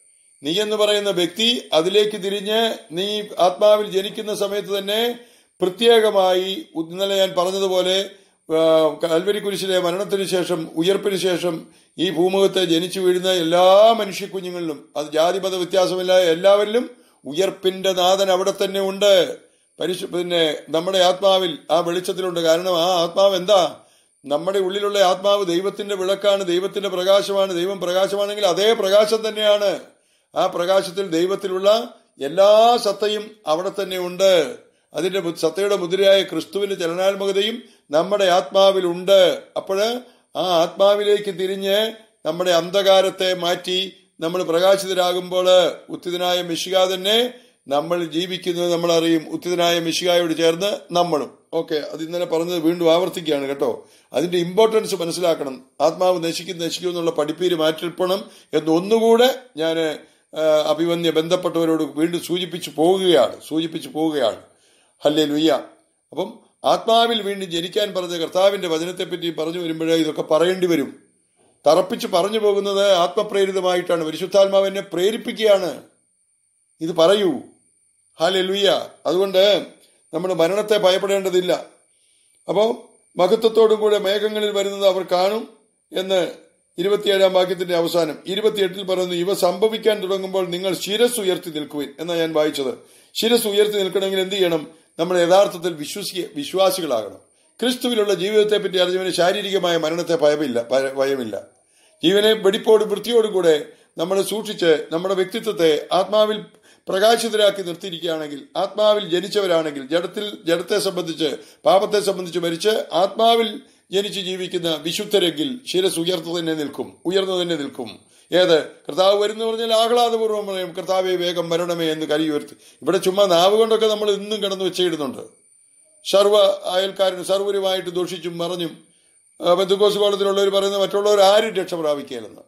നീ എന്ന് പറയുന്ന വ്യക്തി അതിലേക്ക് തിരിഞ്ഞ് നീ ആത്മാവിൽ ജനിക്കുന്ന സമയത്ത് തന്നെ പ്രത്യേകമായി ഇന്നലെ ഞാൻ പറഞ്ഞതുപോലെ ആ, കാൽവരി കുരിശിലെ മരണത്തിന് ശേഷം ഉയർപ്പിന് ശേഷം ഈ ഭൂമുഖത്തെ ജനിച്ചു വീഴുന്ന എല്ലാ മനുഷ്യ കുഞ്ഞുങ്ങളിലും അത് ജാതിമത വ്യത്യാസമില്ല എല്ലാവരിലും ഉയർപ്പിന്റെ നാഥൻ അവിടെ തന്നെ ഉണ്ട് പരിശു പിന്നെ നമ്മുടെ ആത്മാവിൽ ആ വെളിച്ചത്തിലുണ്ട് കാരണം ആ ആത്മാവ് എന്താ നമ്മുടെ ഉള്ളിലുള്ള ആത്മാവ് ദൈവത്തിന്റെ വിളക്കാണ് ദൈവത്തിന്റെ പ്രകാശമാണ് ദൈവം പ്രകാശമാണെങ്കിൽ അതേ പ്രകാശം തന്നെയാണ് ആ പ്രകാശത്തിൽ ദൈവത്തിലുള്ള എല്ലാ സത്തയും അവിടെ തന്നെ ഉണ്ട് അതിന്റെ മു- സത്തയുടെ മുദ്രയായ ക്രിസ്തുവിന്റെ ചലനാത്മകതയും നമ്മുടെ ആത്മാവിലുണ്ട് അപ്പോഴ് ആ ആത്മാവിലേക്ക് തിരിഞ്ഞ് നമ്മുടെ അന്ധകാരത്തെ മാറ്റി നമ്മൾ പ്രകാശിതരാകുമ്പോൾ ഉത്തിതനായ മിശിക തന്നെ നമ്മൾ ജീവിക്കുന്നത് നമ്മൾ അറിയും ഉത്തിതനായ മിശികായോട് ചേർന്ന് നമ്മളും ഓക്കെ അത് ഇന്നലെ പറഞ്ഞത് വീണ്ടും ആവർത്തിക്കുകയാണ് കേട്ടോ അതിന്റെ ഇമ്പോർട്ടൻസ് മനസ്സിലാക്കണം ആത്മാവ് നശിക്കും നശിക്കും എന്നുള്ള പഠിപ്പീര് മാറ്റിൽപ്പണം എന്ന് ഒന്നുകൂടെ ഞാൻ അഭിമന്യ ബന്ധപ്പെട്ടവരോട് വീണ്ടും സൂചിപ്പിച്ചു പോവുകയാണ് സൂചിപ്പിച്ചു പോവുകയാണ് ഹല്ലേ ലുയ്യ അപ്പം ആത്മാവിൽ വീണ്ടും ജനിക്കാൻ പറഞ്ഞ കർത്താവിന്റെ വചനത്തെപ്പറ്റി പറഞ്ഞു വരുമ്പോഴേ ഇതൊക്കെ പറയേണ്ടി വരും തറപ്പിച്ച് പറഞ്ഞു പോകുന്നത് ആത്മപ്രേരിതമായിട്ടാണ് പരിശുദ്ധാത്മാവ് എന്നെ പ്രേരിപ്പിക്കുകയാണ് ഇത് പറയൂ ഹാലെ ലുയ്യ അതുകൊണ്ട് നമ്മൾ മരണത്തെ ഭയപ്പെടേണ്ടതില്ല അപ്പോൾ മഹത്വത്തോടും കൂടെ മേഘങ്ങളിൽ വരുന്നത് അവർ കാണും എന്ന് ഇരുപത്തിയേഴാം വാക്യത്തിന്റെ അവസാനം ഇരുപത്തിയെട്ടിൽ പറയുന്നു ഇവ സംഭവിക്കാൻ തുടങ്ങുമ്പോൾ നിങ്ങൾ ശിരസ് ഉയർത്തി നിൽക്കുവിൻ എന്നാ ഞാൻ വായിച്ചത് ശിരസ് ഉയർത്തി നിൽക്കണമെങ്കിൽ എന്ത് ചെയ്യണം നമ്മൾ യഥാർത്ഥത്തിൽ വിശ്വസി വിശ്വാസികളാകണം ക്രിസ്തുവിലുള്ള ജീവിതത്തെ പറ്റി അറിഞ്ഞവന് ശാരീരികമായ മരണത്തെ ഭയമില്ല ഭയ- ഭയമില്ല ജീവനെ വെടിപ്പോടും വൃത്തിയോടും കൂടെ നമ്മൾ സൂക്ഷിച്ച് നമ്മുടെ വ്യക്തിത്വത്തെ ആത്മാവിൽ പ്രകാശിതരാക്കി നിർത്തിയിരിക്കുകയാണെങ്കിൽ ആത്മാവിൽ ജനിച്ചവരാണെങ്കിൽ ജഡത്തിൽ ജഡത്തെ സംബന്ധിച്ച് പാപത്തെ സംബന്ധിച്ച് മരിച്ച് ആത്മാവിൽ ജനിച്ച് ജീവിക്കുന്ന വിശുദ്ധരെങ്കിൽ ശിരസ് ഉയർന്നു തന്നെ നിൽക്കും ഉയർന്നു തന്നെ നിൽക്കും ഏത് കർത്താവ് വരുന്നു പറഞ്ഞാൽ ആഹ്ലാദപൂർവ്വം പറയും കർത്താവെ വേഗം വരണമേ എന്ന് കരി ഉയർത്തി ഇവിടെ ചുമ്മാ നാവ് കൊണ്ടൊക്കെ നമ്മൾ ഇന്നും കിടന്ന് വെച്ചിടുന്നുണ്ട് സർവ്വ അയൽക്കാരന് സർവരുമായിട്ട് ദൂഷിച്ചും മറഞ്ഞും ബന്ധുക്കോസ് കോളത്തിലുള്ളവർ പറയുന്ന മറ്റുള്ളവർ ആരും രക്ഷ പ്രാപിക്കുകയില്ലെന്ന്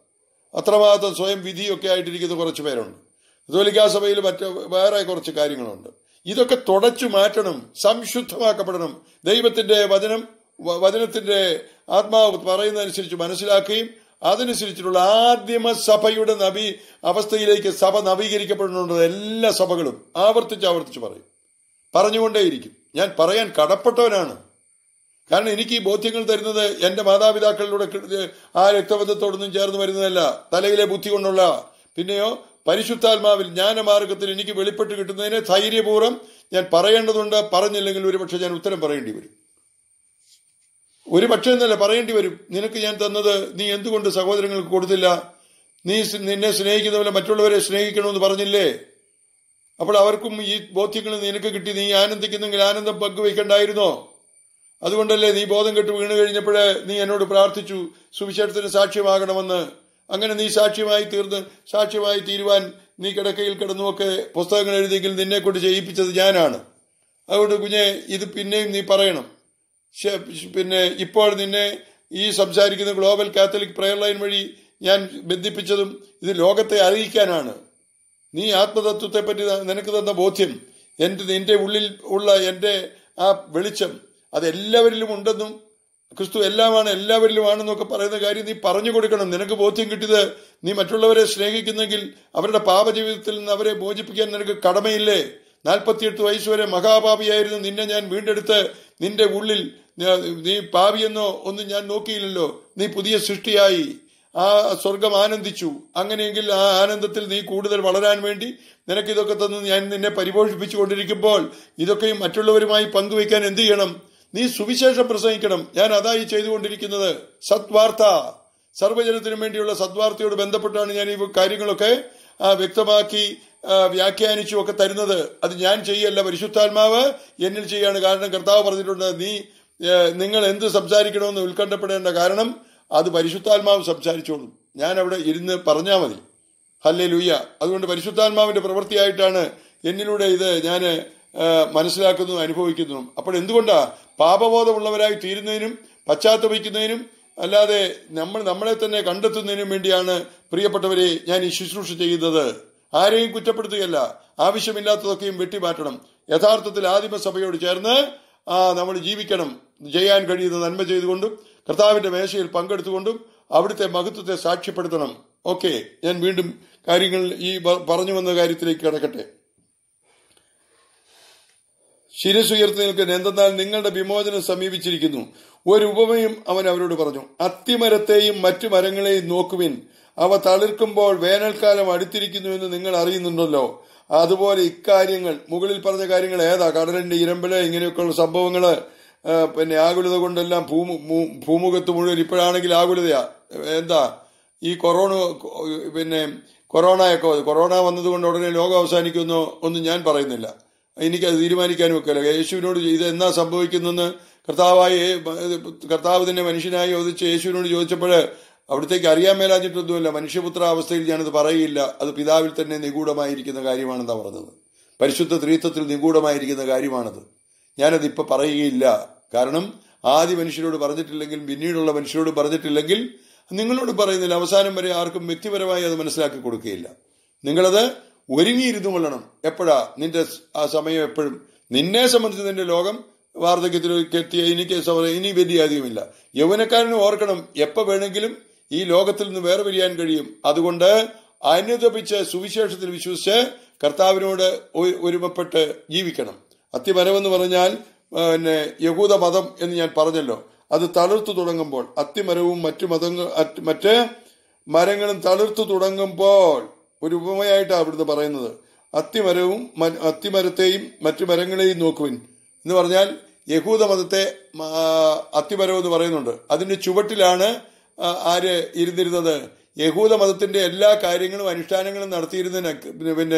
അത്രമാത്രം സ്വയം വിധിയൊക്കെ ആയിട്ടിരിക്കുന്ന കുറച്ച് പേരുണ്ട് കത്തോലിക്കാ സഭയിൽ മറ്റ് വേറെ കുറച്ച് കാര്യങ്ങളുണ്ട് ഇതൊക്കെ തുടച്ചു മാറ്റണം സംശുദ്ധമാക്കപ്പെടണം ദൈവത്തിന്റെ വചനം വ- വചനത്തിന്റെ ആത്മാവ് പറയുന്നതനുസരിച്ച് മനസ്സിലാക്കുകയും അതനുസരിച്ചിട്ടുള്ള ആദ്യമ സഭയുടെ നവീ അവസ്ഥയിലേക്ക് സഭ നവീകരിക്കപ്പെടുന്നുണ്ട് എല്ലാ സഭകളും ആവർത്തിച്ച് ആവർത്തിച്ച് പറയും പറഞ്ഞുകൊണ്ടേയിരിക്കും ഞാൻ പറയാൻ കടപ്പെട്ടവനാണ് കാരണം എനിക്ക് ഈ ബോധ്യങ്ങൾ തരുന്നത് എന്റെ മാതാപിതാക്കളിലൂടെ കി- ആ രക്തബന്ധത്തോടൊന്നും ചേർന്ന് വരുന്നതല്ല തലയിലെ ബുദ്ധി കൊണ്ടുള്ള പിന്നെയോ പരിശുദ്ധാത്മാവിൽ ജ്ഞാനമാർഗത്തിൽ എനിക്ക് വെളിപ്പെട്ട് കിട്ടുന്നതിന് ധൈര്യപൂർവ്വം ഞാൻ പറയേണ്ടതുണ്ട് പറഞ്ഞില്ലെങ്കിൽ ഒരുപക്ഷെ ഞാൻ ഉത്തരം പറയേണ്ടി വരും ഒരു പക്ഷേ എന്നല്ല പറയേണ്ടി വരും നിനക്ക് ഞാൻ തന്നത് നീ എന്തുകൊണ്ട് സഹോദരങ്ങൾക്ക് കൊടുത്തില്ല നീ സ് നിന്നെ സ്നേഹിക്കുന്നവരെ മറ്റുള്ളവരെ സ്നേഹിക്കണമെന്ന് പറഞ്ഞില്ലേ അപ്പോൾ അവർക്കും ഈ ബോധ്യങ്ങൾ നിനക്ക് കിട്ടി നീ ആനന്ദിക്കുന്നെങ്കിൽ ആനന്ദം പങ്കുവയ്ക്കണ്ടായിരുന്നോ അതുകൊണ്ടല്ലേ നീ ബോധം കെട്ട് വീണ് കഴിഞ്ഞപ്പോഴേ നീ എന്നോട് പ്രാർത്ഥിച്ചു സുവിശേഷത്തിന് സാക്ഷ്യമാകണമെന്ന് അങ്ങനെ നീ സാക്ഷ്യമായി തീർന്ന് സാക്ഷ്യമായി തീരുവാൻ നീ കിടക്കയിൽ കിടന്നുമൊക്കെ പുസ്തകങ്ങൾ എഴുതിയെങ്കിൽ നിന്നെ കൊണ്ട് ചെയ്യിപ്പിച്ചത് ഞാനാണ് അതുകൊണ്ട് കുഞ്ഞെ ഇത് പിന്നെയും നീ പറയണം ശ- പിന്നെ ഇപ്പോൾ നിന്നെ ഈ സംസാരിക്കുന്ന ഗ്ലോബൽ കാത്തലിക് പ്രയർ ലൈൻ വഴി ഞാൻ ബന്ധിപ്പിച്ചതും ഇത് ലോകത്തെ അറിയിക്കാനാണ് നീ ആത്മതത്വത്തെ പറ്റി നിനക്ക് തന്ന ബോധ്യം എൻ്റെ നിന്റെ ഉള്ളിൽ ഉള്ള എൻ്റെ ആ വെളിച്ചം അത് എല്ലാവരിലും ഉണ്ടെന്നും ക്രിസ്തു എല്ലാമാണ് എല്ലാവരിലുമാണെന്നൊക്കെ പറയുന്ന കാര്യം നീ പറഞ്ഞു കൊടുക്കണം നിനക്ക് ബോധ്യം കിട്ടിയത് നീ മറ്റുള്ളവരെ സ്നേഹിക്കുന്നെങ്കിൽ അവരുടെ പാപജീവിതത്തിൽ നിന്ന് അവരെ മോചിപ്പിക്കാൻ നിനക്ക് കടമയില്ലേ നാൽപ്പത്തിയെട്ട് വയസ്സ് വരെ മഹാപാപിയായിരുന്നു നിന്നെ ഞാൻ വീണ്ടെടുത്ത് നിന്റെ ഉള്ളിൽ ന- നീ പാപിയെന്നോ ഒന്നും ഞാൻ നോക്കിയില്ലല്ലോ നീ പുതിയ സൃഷ്ടിയായി ആ സ്വർഗം ആനന്ദിച്ചു അങ്ങനെയെങ്കിൽ ആ ആനന്ദത്തിൽ നീ കൂടുതൽ വളരാൻ വേണ്ടി നിനക്ക് ഇതൊക്കെ തന്ന് ഞാൻ നിന്നെ പരിപോഷിപ്പിച്ചു കൊണ്ടിരിക്കുമ്പോൾ ഇതൊക്കെയും മറ്റുള്ളവരുമായി പങ്കുവയ്ക്കാൻ എന്ത് ചെയ്യണം നീ സുവിശേഷം പ്രസംഗിക്കണം ഞാൻ അതായി ചെയ്തുകൊണ്ടിരിക്കുന്നത് സത്വാർത്ത സർവ്വജനത്തിനും വേണ്ടിയുള്ള സദ്വാർത്തയോട് ബന്ധപ്പെട്ടാണ് ഞാൻ ഈ കാര്യങ്ങളൊക്കെ ആ, വ്യക്തമാക്കി ആ, വ്യാഖ്യാനിച്ചു ഒക്കെ തരുന്നത് അത് ഞാൻ ചെയ്യല്ല പരിശുദ്ധാത്മാവ് എന്നിൽ ചെയ്യാണ് കാരണം കർത്താവ് പറഞ്ഞിട്ടുണ്ട് നീ ഏ, നിങ്ങൾ എന്ത് സംസാരിക്കണമെന്ന് ഉത്കണ്ഠപ്പെടേണ്ട കാരണം അത് പരിശുദ്ധാത്മാവ് സംസാരിച്ചോളും ഞാൻ അവിടെ ഇരുന്ന് പറഞ്ഞാൽ മതി ഹല്ലേ ലൂയ്യ അതുകൊണ്ട് പരിശുദ്ധാത്മാവിന്റെ പ്രവൃത്തിയായിട്ടാണ് എന്നിലൂടെ ഇത് ഞാൻ മനസ്സിലാക്കുന്നതും അനുഭവിക്കുന്നതും അപ്പോൾ എന്തുകൊണ്ടാ പാപബോധമുള്ളവരായി തീരുന്നതിനും പശ്ചാത്തപിക്കുന്നതിനും അല്ലാതെ നമ്മൾ നമ്മളെ തന്നെ കണ്ടെത്തുന്നതിനും വേണ്ടിയാണ് പ്രിയപ്പെട്ടവരെ ഞാൻ ഈ ശുശ്രൂഷ ചെയ്യുന്നത് ആരെയും കുറ്റപ്പെടുത്തുകയല്ല ആവശ്യമില്ലാത്തതൊക്കെയും വെട്ടിമാറ്റണം യഥാർത്ഥത്തിൽ ആദിമസഭയോട് ചേർന്ന് ആ നമ്മൾ ജീവിക്കണം ചെയ്യാൻ കഴിയുന്ന നന്മ ചെയ്തുകൊണ്ടും കർത്താവിന്റെ മേശയിൽ പങ്കെടുത്തുകൊണ്ടും അവിടുത്തെ മഹത്വത്തെ സാക്ഷ്യപ്പെടുത്തണം ഓക്കെ ഞാൻ വീണ്ടും കാര്യങ്ങൾ ഈ പ- പറഞ്ഞു വന്ന കാര്യത്തിലേക്ക് കിടക്കട്ടെ ശിരസുയർത്തി നിൽക്കുന്ന എന്തെന്നാൽ നിങ്ങളുടെ വിമോചനം സമീപിച്ചിരിക്കുന്നു ഒരു ഉപമയും അവൻ അവരോട് പറഞ്ഞു അത്തിമരത്തെയും മറ്റു മരങ്ങളെയും നോക്കുവിൻ അവ തളിർക്കുമ്പോൾ വേനൽക്കാലം അടുത്തിരിക്കുന്നുവെന്ന് നിങ്ങൾ അറിയുന്നുണ്ടല്ലോ അതുപോലെ ഇക്കാര്യങ്ങൾ മുകളിൽ പറഞ്ഞ കാര്യങ്ങൾ ഏതാ കടലിന്റെ ഇരമ്പല് ഇങ്ങനെയൊക്കെയുള്ള സംഭവങ്ങള് ആ, പിന്നെ ആകുലത കൊണ്ടെല്ലാം ഭൂമു മു- ഭൂമുഖത്ത് മുഴുവൻ ഇപ്പോഴാണെങ്കിൽ ആകുലതയാ എന്താ ഈ കൊറോണ പിന്നെ കൊറോണയൊക്കെ കൊറോണ വന്നതുകൊണ്ട് ഉടനെ ലോകം അവസാനിക്കുമെന്നോ ഒന്നും ഞാൻ പറയുന്നില്ല എനിക്കത് തീരുമാനിക്കാനും ഒക്കെ യേശുവിനോട് ഇത് എന്നാ സംഭവിക്കുന്നെന്ന് കർത്താവായി കർത്താവ് തന്നെ മനുഷ്യനായി ചോദിച്ച് യേശുവിനോട് ചോദിച്ചപ്പോൾ അവിടത്തേക്ക് അറിയാൻ മേലാഞ്ഞിട്ടൊന്നുമില്ല മനുഷ്യപുത്ര അവസ്ഥയിൽ ഞാനത് പറയില്ല അത് പിതാവിൽ തന്നെ നിഗൂഢമായിരിക്കുന്ന കാര്യമാണെന്നാണ് പറഞ്ഞത് പരിശുദ്ധ ത്രീത്വത്തിൽ നിഗൂഢമായിരിക്കുന്ന കാര്യമാണത് ഞാനത് ഇപ്പൊ പറയുകയില്ല കാരണം ആദ്യ മനുഷ്യരോട് പറഞ്ഞിട്ടില്ലെങ്കിൽ പിന്നീടുള്ള മനുഷ്യരോട് പറഞ്ഞിട്ടില്ലെങ്കിൽ നിങ്ങളോട് പറയുന്നില്ല അവസാനം വരെ ആർക്കും വ്യക്തിപരമായി അത് മനസ്സിലാക്കി കൊടുക്കുകയില്ല നിങ്ങളത് ഒരുങ്ങിയിരുന്നു കൊള്ളണം എപ്പോഴാ നിന്റെ ആ സമയം എപ്പോഴും നിന്നെ സംബന്ധിച്ച് നിന്റെ ലോകം വാർദ്ധക്യത്തിലേക്ക് എത്തിയ എനിക്ക് സഹോദരൻ ഇനി വലിയ അധികമില്ല യൗവനക്കാരനും ഓർക്കണം എപ്പോ വേണമെങ്കിലും ഈ ലോകത്തിൽ നിന്ന് വേറെ പിരിയാൻ കഴിയും അതുകൊണ്ട് അനുദപിച്ച് സുവിശേഷത്തിൽ വിശ്വസിച്ച് കർത്താവിനോട് ഒ- ഒരുമപ്പെട്ട് ജീവിക്കണം അത്തിമരമെന്ന് പറഞ്ഞാൽ ആ, പിന്നെ യഹൂദ മതം എന്ന് ഞാൻ പറഞ്ഞല്ലോ അത് തളിർത്തു തുടങ്ങുമ്പോൾ അത്തിമരവും മറ്റു മതങ്ങൾ അറ്റ് മറ്റ് മരങ്ങളും തളിർത്തു തുടങ്ങുമ്പോൾ ഒരു ഉപമയായിട്ടാണ് അവിടുന്ന് പറയുന്നത് അത്തിമരവും മ- അത്തിമരത്തെയും മറ്റു മരങ്ങളെയും നോക്കുവിൻ എന്ന് പറഞ്ഞാൽ യഹൂദ മതത്തെ ആ, അത്തിമരം എന്ന് പറയുന്നുണ്ട് അതിന്റെ ചുവട്ടിലാണ് ആ, ആര് ഇരുന്നിരുന്നത് യഹൂദ മതത്തിന്റെ എല്ലാ കാര്യങ്ങളും അനുഷ്ഠാനങ്ങളും നടത്തിയിരുന്നതിന് പിന്നെ പിന്നെ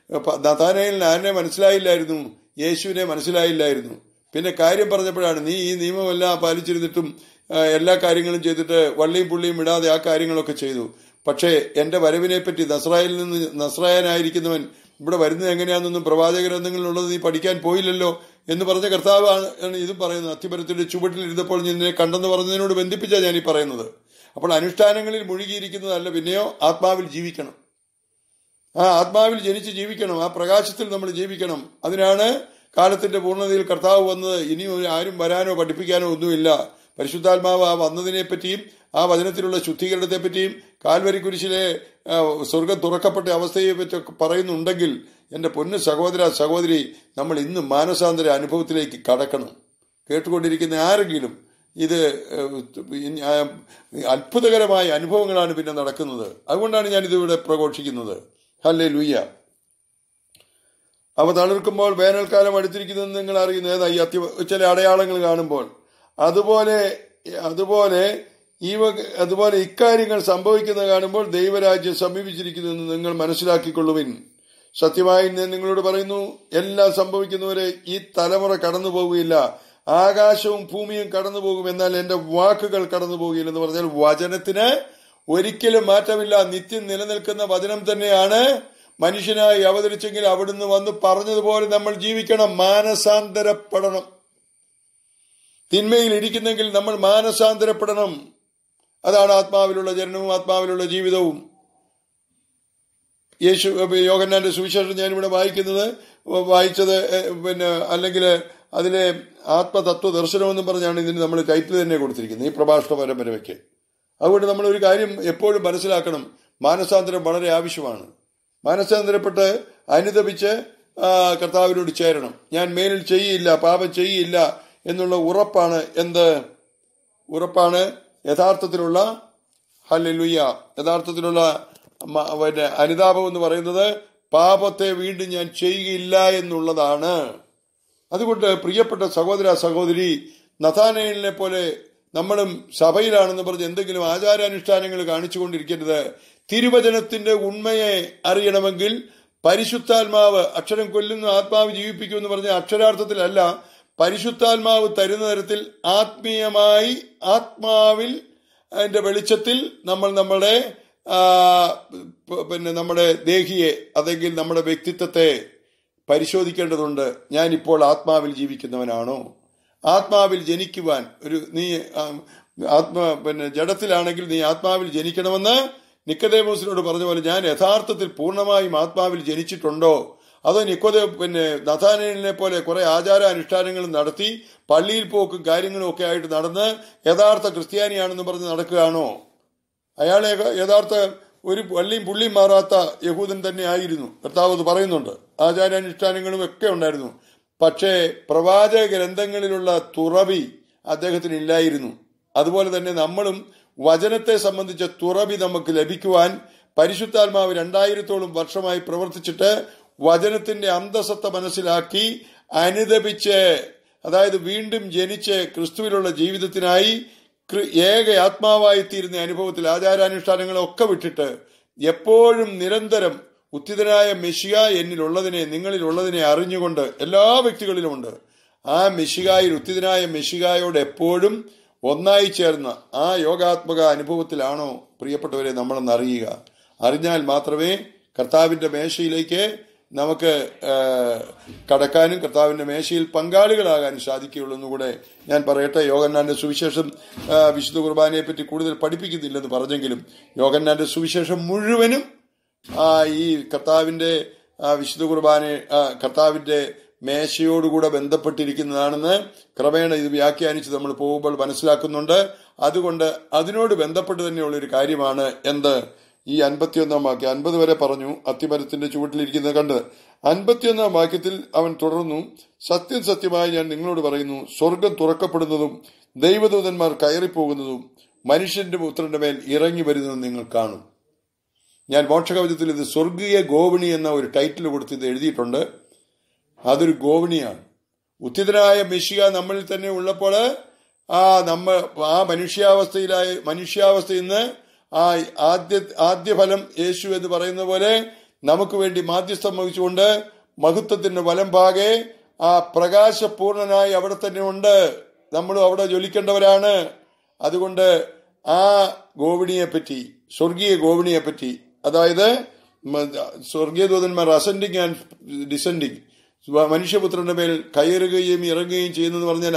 നതാനയിൽ ആരെ മനസ്സിലായില്ലായിരുന്നു യേശുവിനെ മനസ്സിലായില്ലായിരുന്നു പിന്നെ കാര്യം പറഞ്ഞപ്പോഴാണ് നീ ഈ നിയമമെല്ലാം പാലിച്ചിരുന്നിട്ടും ആ, എല്ലാ കാര്യങ്ങളും ചെയ്തിട്ട് വള്ളിയും പുള്ളിയും ഇടാതെ ആ കാര്യങ്ങളൊക്കെ ചെയ്തു പക്ഷേ എന്റെ വരവിനെ പറ്റി നസ്രായിൽ നിന്ന് നസ്രായനായിരിക്കുന്നവൻ ഇവിടെ വരുന്നത് എങ്ങനെയാണെന്നൊന്നും പ്രവാചക ഗ്രന്ഥങ്ങളിലുള്ളത് നീ പഠിക്കാൻ പോയില്ലല്ലോ എന്ന് പറഞ്ഞ കർത്താവാണ് ആണ് ഇതും പറയുന്നത് അത്തിമരത്തിന്റെ ചുവട്ടിൽ ഇരുന്നപ്പോൾ നിന്നെ കണ്ടെന്ന് പറഞ്ഞതിനോട് ബന്ധിപ്പിച്ചാണ് ഞാൻ ഈ പറയുന്നത് അപ്പോൾ അനുഷ്ഠാനങ്ങളിൽ മുഴുകിയിരിക്കുന്നതല്ല പിന്നെയോ ആത്മാവിൽ ജീവിക്കണം ആ ആത്മാവിൽ ജനിച്ച് ജീവിക്കണം ആ പ്രകാശത്തിൽ നമ്മൾ ജീവിക്കണം അതിനാണ് കാലത്തിന്റെ പൂർണ്ണതയിൽ കർത്താവ് വന്നത് ഇനി ഒരു ആരും വരാനോ പഠിപ്പിക്കാനോ ഒന്നുമില്ല പരിശുദ്ധാത്മാവ് ആ വന്നതിനെ പറ്റിയും ആ വചനത്തിലുള്ള ശുദ്ധീകരണത്തെ പറ്റിയും കാൽവരി കുരിശിലെ ആ, സ്വർഗം തുറക്കപ്പെട്ട അവസ്ഥയെ പറ്റി പറയുന്നുണ്ടെങ്കിൽ എന്റെ പൊന്നു സഹോദര സഹോദരി നമ്മൾ ഇന്ന് മാനസാന്തര അനുഭവത്തിലേക്ക് കടക്കണം കേട്ടുകൊണ്ടിരിക്കുന്ന ആരെങ്കിലും ഇത് ഏഹ്, ഇനി, ആ, അത്ഭുതകരമായ അനുഭവങ്ങളാണ് പിന്നെ നടക്കുന്നത് അതുകൊണ്ടാണ് ഞാൻ ഇതിവിടെ പ്രഘോഷിക്കുന്നത് ഹല്ലേ ലൂയ്യ അവ തളിർക്കുമ്പോൾ വേനൽക്കാലം അടുത്തിരിക്കുന്നതെന്ന് നിങ്ങൾ അറിയുന്നു ഏതാ ഈ അത്യ ചില അടയാളങ്ങൾ കാണുമ്പോൾ അതുപോലെ അതുപോലെ ഈ വക- അതുപോലെ ഇക്കാര്യങ്ങൾ സംഭവിക്കുന്നത് കാണുമ്പോൾ ദൈവരാജ്യം സമീപിച്ചിരിക്കുന്നുവെന്ന് നിങ്ങൾ മനസ്സിലാക്കിക്കൊള്ളുവിൻ സത്യമായി ഞാൻ നിങ്ങളോട് പറയുന്നു എല്ലാം സംഭവിക്കുന്നവരെ ഈ തലമുറ കടന്നു പോവുകയില്ല ആകാശവും ഭൂമിയും കടന്നു പോകും എന്നാൽ എന്റെ വാക്കുകൾ കടന്നു പോവുകയില്ല എന്ന് പറഞ്ഞാൽ വചനത്തിന് ഒരിക്കലും മാറ്റമില്ല നിത്യം നിലനിൽക്കുന്ന വചനം തന്നെയാണ് മനുഷ്യനായി അവതരിച്ചെങ്കിൽ അവിടുന്ന് വന്ന് പറഞ്ഞതുപോലെ നമ്മൾ ജീവിക്കണം മാനസാന്തരപ്പെടണം തിന്മയിൽ ഇരിക്കുന്നെങ്കിൽ നമ്മൾ മാനസാന്തരപ്പെടണം അതാണ് ആത്മാവിലുള്ള ജനനവും ആത്മാവിലുള്ള ജീവിതവും യേശു യോഗന്നാന്റെ സുവിശേഷം ഞാനിവിടെ വായിക്കുന്നത് വായിച്ചത് എഹ്, പിന്നെ അല്ലെങ്കിൽ അതിലെ ആത്മതത്വ ദർശനം എന്നും പറഞ്ഞാണ് ഇതിന് നമ്മൾ ടൈറ്റിൽ തന്നെ കൊടുത്തിരിക്കുന്നത് ഈ പ്രഭാഷണ പരമ്പരയ്ക്ക് അതുകൊണ്ട് നമ്മൾ ഒരു കാര്യം എപ്പോഴും മനസ്സിലാക്കണം മാനസാന്തരം വളരെ ആവശ്യമാണ് മാനസാന്തരപ്പെട്ട് അനുദപിച്ച് ആ, കർത്താവിനോട് ചേരണം ഞാൻ മേലിൽ ചെയ്യില്ല പാപം ചെയ്യില്ല എന്നുള്ള ഉറപ്പാണ് എന്ത് ഉറപ്പാണ് യഥാർത്ഥത്തിലുള്ള ഹല്ലുയ്യ യഥാർത്ഥത്തിലുള്ള മ- പിന്നെ അനുതാപം എന്ന് പറയുന്നത് പാപത്തെ വീണ്ടും ഞാൻ ചെയ്യുകയില്ല എന്നുള്ളതാണ് അതുകൊണ്ട് പ്രിയപ്പെട്ട സഹോദര സഹോദരി നഥാനയലിനെ പോലെ നമ്മളും സഭയിലാണെന്ന് പറഞ്ഞ് എന്തെങ്കിലും ആചാരാനുഷ്ഠാനങ്ങൾ കാണിച്ചുകൊണ്ടിരിക്കരുത് തിരുവചനത്തിന്റെ ഉണ്മയെ അറിയണമെങ്കിൽ പരിശുദ്ധാത്മാവ് അക്ഷരം കൊല്ലുന്നു ആത്മാവ് ജീവിപ്പിക്കും എന്ന് പറഞ്ഞ അക്ഷരാർത്ഥത്തിലല്ല പരിശുദ്ധാത്മാവ് തരുന്ന തരത്തിൽ ആത്മീയമായി ആത്മാവിൽ അതിന്റെ വെളിച്ചത്തിൽ നമ്മൾ നമ്മുടെ ആ, പ- പിന്നെ നമ്മുടെ ദേഹിയെ അല്ലെങ്കിൽ നമ്മുടെ വ്യക്തിത്വത്തെ പരിശോധിക്കേണ്ടതുണ്ട് ഞാൻ ഇപ്പോൾ ആത്മാവിൽ ജീവിക്കുന്നവനാണോ ആത്മാവിൽ ജനിക്കുവാൻ ഒരു നീ ആ, ആത്മ പിന്നെ ജഡത്തിലാണെങ്കിൽ നീ ആത്മാവിൽ ജനിക്കണമെന്ന് നിക്കദേമോസിനോട് പറഞ്ഞ പോലെ ഞാൻ യഥാർത്ഥത്തിൽ പൂർണ്ണമായും ആത്മാവിൽ ജനിച്ചിട്ടുണ്ടോ അതോ നിക്കോദേ പിന്നെ നഥാനേലിനെ പോലെ കുറെ ആചാരാനുഷ്ഠാനങ്ങൾ നടത്തി പള്ളിയിൽ പോക്കും കാര്യങ്ങളും ഒക്കെ ആയിട്ട് നടന്ന് യഥാർത്ഥ ക്രിസ്ത്യാനിയാണെന്ന് പറഞ്ഞ് നടക്കുകയാണോ അയാളെ യഥാർത്ഥ ഒരു പള്ളിയും പുള്ളിയും മാറാത്ത യഹൂദൻ തന്നെ ആയിരുന്നു കർത്താവ് അത് പറയുന്നുണ്ട് ആചാരാനുഷ്ഠാനങ്ങളും ഒക്കെ ഉണ്ടായിരുന്നു പക്ഷേ പ്രവാചക ഗ്രന്ഥങ്ങളിലുള്ള തുറവി അദ്ദേഹത്തിന് ഇല്ലായിരുന്നു അതുപോലെ തന്നെ നമ്മളും വചനത്തെ സംബന്ധിച്ച തുറവി നമുക്ക് ലഭിക്കുവാൻ പരിശുദ്ധാത്മാവ് രണ്ടായിരത്തോളം വർഷമായി പ്രവർത്തിച്ചിട്ട് വചനത്തിന്റെ അന്തസത്ത മനസ്സിലാക്കി അനുദപിച്ച് അതായത് വീണ്ടും ജനിച്ച് ക്രിസ്തുവിലുള്ള ജീവിതത്തിനായി കൃ- ഏക ആത്മാവായി തീരുന്ന അനുഭവത്തിൽ ആചാരാനുഷ്ഠാനങ്ങളൊക്കെ വിട്ടിട്ട് എപ്പോഴും നിരന്തരം ഉത്തിതനായ മെഷിക എന്നിലുള്ളതിനെ നിങ്ങളിലുള്ളതിനെ അറിഞ്ഞുകൊണ്ട് എല്ലാ വ്യക്തികളിലുമുണ്ട് ആ മെഷികായിൽ ഉത്തിതനായ മെഷികായോട് എപ്പോഴും ഒന്നായി ചേർന്ന ആ യോഗാത്മക അനുഭവത്തിലാണോ പ്രിയപ്പെട്ടവരെ നമ്മളെന്ന് അറിയുക അറിഞ്ഞാൽ മാത്രമേ കർത്താവിന്റെ മേശയിലേക്ക് നമുക്ക് ആ, കടക്കാനും കർത്താവിന്റെ മേശയിൽ പങ്കാളികളാകാനും സാധിക്കുകയുള്ളൂ എന്നുകൂടെ ഞാൻ പറയട്ടെ യോഗന്നാന്റെ സുവിശേഷം ആ, വിശുദ്ധ കുർബാനയെ പറ്റി കൂടുതൽ പഠിപ്പിക്കുന്നില്ലെന്ന് പറഞ്ഞെങ്കിലും യോഗന്നാന്റെ സുവിശേഷം മുഴുവനും ആ ഈ കർത്താവിന്റെ ആ, വിശുദ്ധ കുർബാന ആ, കർത്താവിന്റെ മേശയോടുകൂടെ ബന്ധപ്പെട്ടിരിക്കുന്നതാണെന്ന് ക്രമേണ ഇത് വ്യാഖ്യാനിച്ച് നമ്മൾ പോകുമ്പോൾ മനസ്സിലാക്കുന്നുണ്ട് അതുകൊണ്ട് അതിനോട് ബന്ധപ്പെട്ട് തന്നെയുള്ള ഒരു കാര്യമാണ് എന്ത് ഈ അൻപത്തിയൊന്നാം വാക്യം അൻപത് വരെ പറഞ്ഞു അത്തിമരത്തിന്റെ ചുവട്ടിലിരിക്കുന്നത് കണ്ട് അൻപത്തിയൊന്നാം വാക്യത്തിൽ അവൻ തുടർന്നു സത്യം സത്യമായി ഞാൻ നിങ്ങളോട് പറയുന്നു സ്വർഗം തുറക്കപ്പെടുന്നതും ദൈവദൂതന്മാർ കയറിപ്പോകുന്നതും മനുഷ്യന്റെ പുത്രന്റെ മേൽ ഇറങ്ങി വരുന്നതും നിങ്ങൾ കാണും ഞാൻ മോക്ഷകവചത്തിൽ ഇത് സ്വർഗീയ ഗോവണി എന്ന ഒരു ടൈറ്റിൽ കൊടുത്ത് ഇത് എഴുതിയിട്ടുണ്ട് അതൊരു ഗോവണിയാണ് ഉത്തിതനായ മെഷിക നമ്മളിൽ തന്നെ ഉള്ളപ്പോൾ ആ നമ്മ ആ മനുഷ്യാവസ്ഥയിലായ മനുഷ്യാവസ്ഥയിൽ നിന്ന് ആ ആദ്യ ആദ്യ ഫലം യേശു എന്ന് പറയുന്ന പോലെ നമുക്ക് വേണ്ടി മാധ്യസ്ഥം വഹിച്ചുകൊണ്ട് മഹത്വത്തിന്റെ വലം ഭാഗെ ആ പ്രകാശപൂർണനായി അവിടെ തന്നെ ഉണ്ട് നമ്മളും അവിടെ ജ്വലിക്കേണ്ടവരാണ് അതുകൊണ്ട് ആ ഗോവിണിയെ പറ്റി സ്വർഗീയ ഗോവിണിയെ പറ്റി അതായത് മ- സ്വർഗീയ ദൂതന്മാർ അസെൻഡിങ് ആൻഡ് ഡിസെൻഡിങ് മനുഷ്യപുത്രന്റെ മേൽ കയറുകയും ഇറങ്ങുകയും ചെയ്യുന്നതെന്ന് പറഞ്ഞാൽ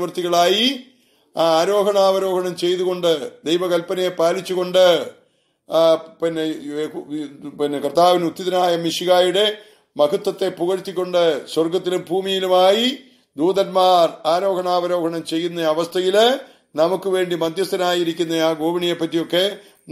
ആജ്ഞാനുവർത്തികളായി ആ ആരോഹണാവരോഹണം ചെയ്തുകൊണ്ട് ദൈവകൽപ്പനയെ പാലിച്ചുകൊണ്ട് ആ, പിന്നെ യഹു- പിന്നെ കർത്താവിന് ഉത്തിതനായ മിശികായുടെ മഹത്വത്തെ പുകഴ്ത്തിക്കൊണ്ട് സ്വർഗത്തിലും ഭൂമിയിലുമായി ദൂതന്മാർ ആരോഹണാവരോഹണം ചെയ്യുന്ന അവസ്ഥയില് നമുക്ക് വേണ്ടി മധ്യസ്ഥനായിരിക്കുന്ന ആ ഗോപിണിയെ പറ്റിയൊക്കെ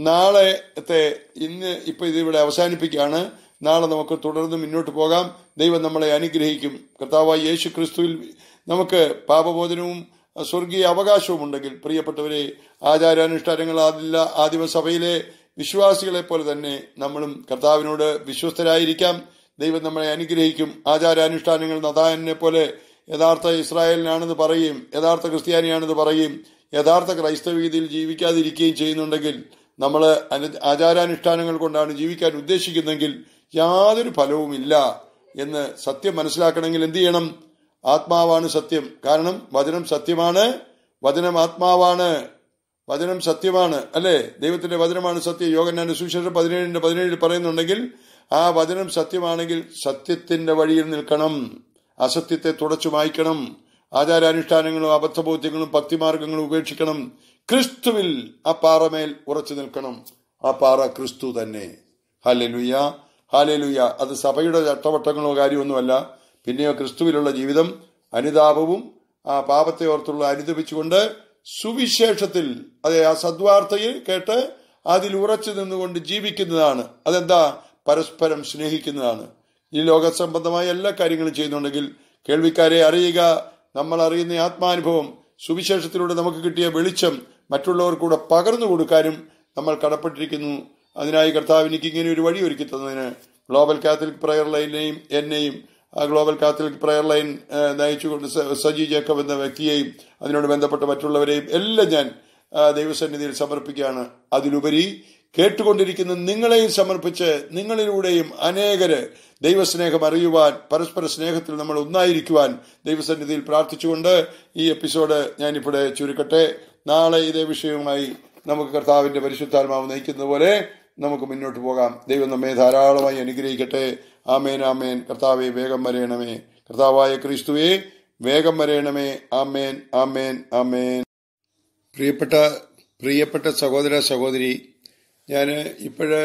നാളത്തെ ഇന്ന് ഇപ്പൊ ഇതിവിടെ അവസാനിപ്പിക്കുകയാണ് നാളെ നമുക്ക് തുടർന്ന് മുന്നോട്ട് പോകാം ദൈവം നമ്മളെ അനുഗ്രഹിക്കും കർത്താവായ യേശു ക്രിസ്തുവിൽ നമുക്ക് പാപബോധനവും സ്വർഗീയ അവകാശവും ഉണ്ടെങ്കിൽ പ്രിയപ്പെട്ടവരെ ആചാരാനുഷ്ഠാനങ്ങൾ ആദില്ല ആദിമസഭയിലെ വിശ്വാസികളെ പോലെ തന്നെ നമ്മളും കർത്താവിനോട് വിശ്വസ്തരായിരിക്കാം ദൈവം നമ്മളെ അനുഗ്രഹിക്കും ആചാരാനുഷ്ഠാനങ്ങൾ നദായനെ പോലെ യഥാർത്ഥ ഇസ്രായേലിനാണെന്ന് പറയും യഥാർത്ഥ ക്രിസ്ത്യാനിയാണെന്ന് പറയും യഥാർത്ഥ ക്രൈസ്തവ രീതിയിൽ ജീവിക്കാതിരിക്കുകയും ചെയ്യുന്നുണ്ടെങ്കിൽ നമ്മൾ ആചാരാനുഷ്ഠാനങ്ങൾ കൊണ്ടാണ് ജീവിക്കാൻ ഉദ്ദേശിക്കുന്നെങ്കിൽ യാതൊരു ഫലവുമില്ല എന്ന് സത്യം മനസ്സിലാക്കണമെങ്കിൽ എന്ത് ചെയ്യണം ആത്മാവാണ് സത്യം കാരണം വചനം സത്യമാണ് വചനം ആത്മാവാണ് വചനം സത്യമാണ് അല്ലേ ദൈവത്തിന്റെ വചനമാണ് സത്യം യോഗനാന്റെ സുവിശേഷം പതിനേഴിന്റെ പതിനേഴിൽ പറയുന്നുണ്ടെങ്കിൽ ആ വചനം സത്യമാണെങ്കിൽ സത്യത്തിന്റെ വഴിയിൽ നിൽക്കണം അസത്യത്തെ തുടച്ചു മായ്ക്കണം ആചാരാനുഷ്ഠാനങ്ങളും അബദ്ധബോധ്യങ്ങളും ഭക്തിമാർഗങ്ങളും ഉപേക്ഷിക്കണം ക്രിസ്തുവിൽ ആ പാറമേൽ ഉറച്ചു നിൽക്കണം ആ പാറ ക്രിസ്തു തന്നെ ഹാലലുയ ഹാലലുയ അത് സഭയുടെ ചട്ടവട്ടങ്ങളോ കാര്യമൊന്നുമല്ല പിന്നെയോ ക്രിസ്തുവിലുള്ള ജീവിതം അനുതാപവും ആ പാപത്തെ ഓർത്തുള്ള അനുദപിച്ചുകൊണ്ട് സുവിശേഷത്തിൽ അതെ ആ സദ്വാർത്തയിൽ കേട്ട് അതിൽ ഉറച്ചു നിന്നുകൊണ്ട് ജീവിക്കുന്നതാണ് അതെന്താ പരസ്പരം സ്നേഹിക്കുന്നതാണ് ഈ ലോക സംബന്ധമായ എല്ലാ കാര്യങ്ങളും ചെയ്യുന്നുണ്ടെങ്കിൽ കേൾവിക്കാരെ അറിയുക നമ്മൾ അറിയുന്ന ഈ ആത്മാനുഭവം സുവിശേഷത്തിലൂടെ നമുക്ക് കിട്ടിയ വെളിച്ചം മറ്റുള്ളവർക്കൂടെ പകർന്നു കൊടുക്കാനും നമ്മൾ കടപ്പെട്ടിരിക്കുന്നു അതിനായി കർത്താവ് എനിക്ക് ഇങ്ങനെ ഒരു വഴി ഒരുക്കി തന്നതിന് ഗ്ലോബൽ കാത്തലിക് പ്രയർ ലൈനെയും എന്നെയും ആ ഗ്ലോബൽ കാത്തലിക് പ്രയർ ലൈൻ ആ, നയിച്ചുകൊണ്ട് സ- സജി ജേക്കബ് എന്ന വ്യക്തിയെയും അതിനോട് ബന്ധപ്പെട്ട മറ്റുള്ളവരെയും എല്ലാം ഞാൻ ആ, ദൈവസന്നിധിയിൽ സമർപ്പിക്കുകയാണ് അതിലുപരി കേട്ടുകൊണ്ടിരിക്കുന്ന നിങ്ങളെയും സമർപ്പിച്ച് നിങ്ങളിലൂടെയും അനേകര് ദൈവസ്നേഹം അറിയുവാൻ പരസ്പര സ്നേഹത്തിൽ നമ്മൾ ഒന്നായിരിക്കുവാൻ ദൈവസന്നിധിയിൽ പ്രാർത്ഥിച്ചുകൊണ്ട് ഈ എപ്പിസോഡ് ഞാനിവിടെ ചുരുക്കട്ടെ നാളെ ഇതേ വിഷയവുമായി നമുക്ക് കർത്താവിന്റെ പരിശുദ്ധാത്മാവ് നയിക്കുന്നത് പോലെ നമുക്ക് മുന്നോട്ട് പോകാം ദൈവം നമ്മെ ധാരാളമായി അനുഗ്രഹിക്കട്ടെ ആമേൻ ആമേൻ കർത്താവെ വേഗം വരയണമേ കർത്താവായ ക്രിസ്തുവെ വേഗം വരയണമേ ആമേൻ ആമേൻ ആമേൻ പ്രിയപ്പെട്ട പ്രിയപ്പെട്ട സഹോദര സഹോദരി ഞാൻ ഇപ്പോഴ്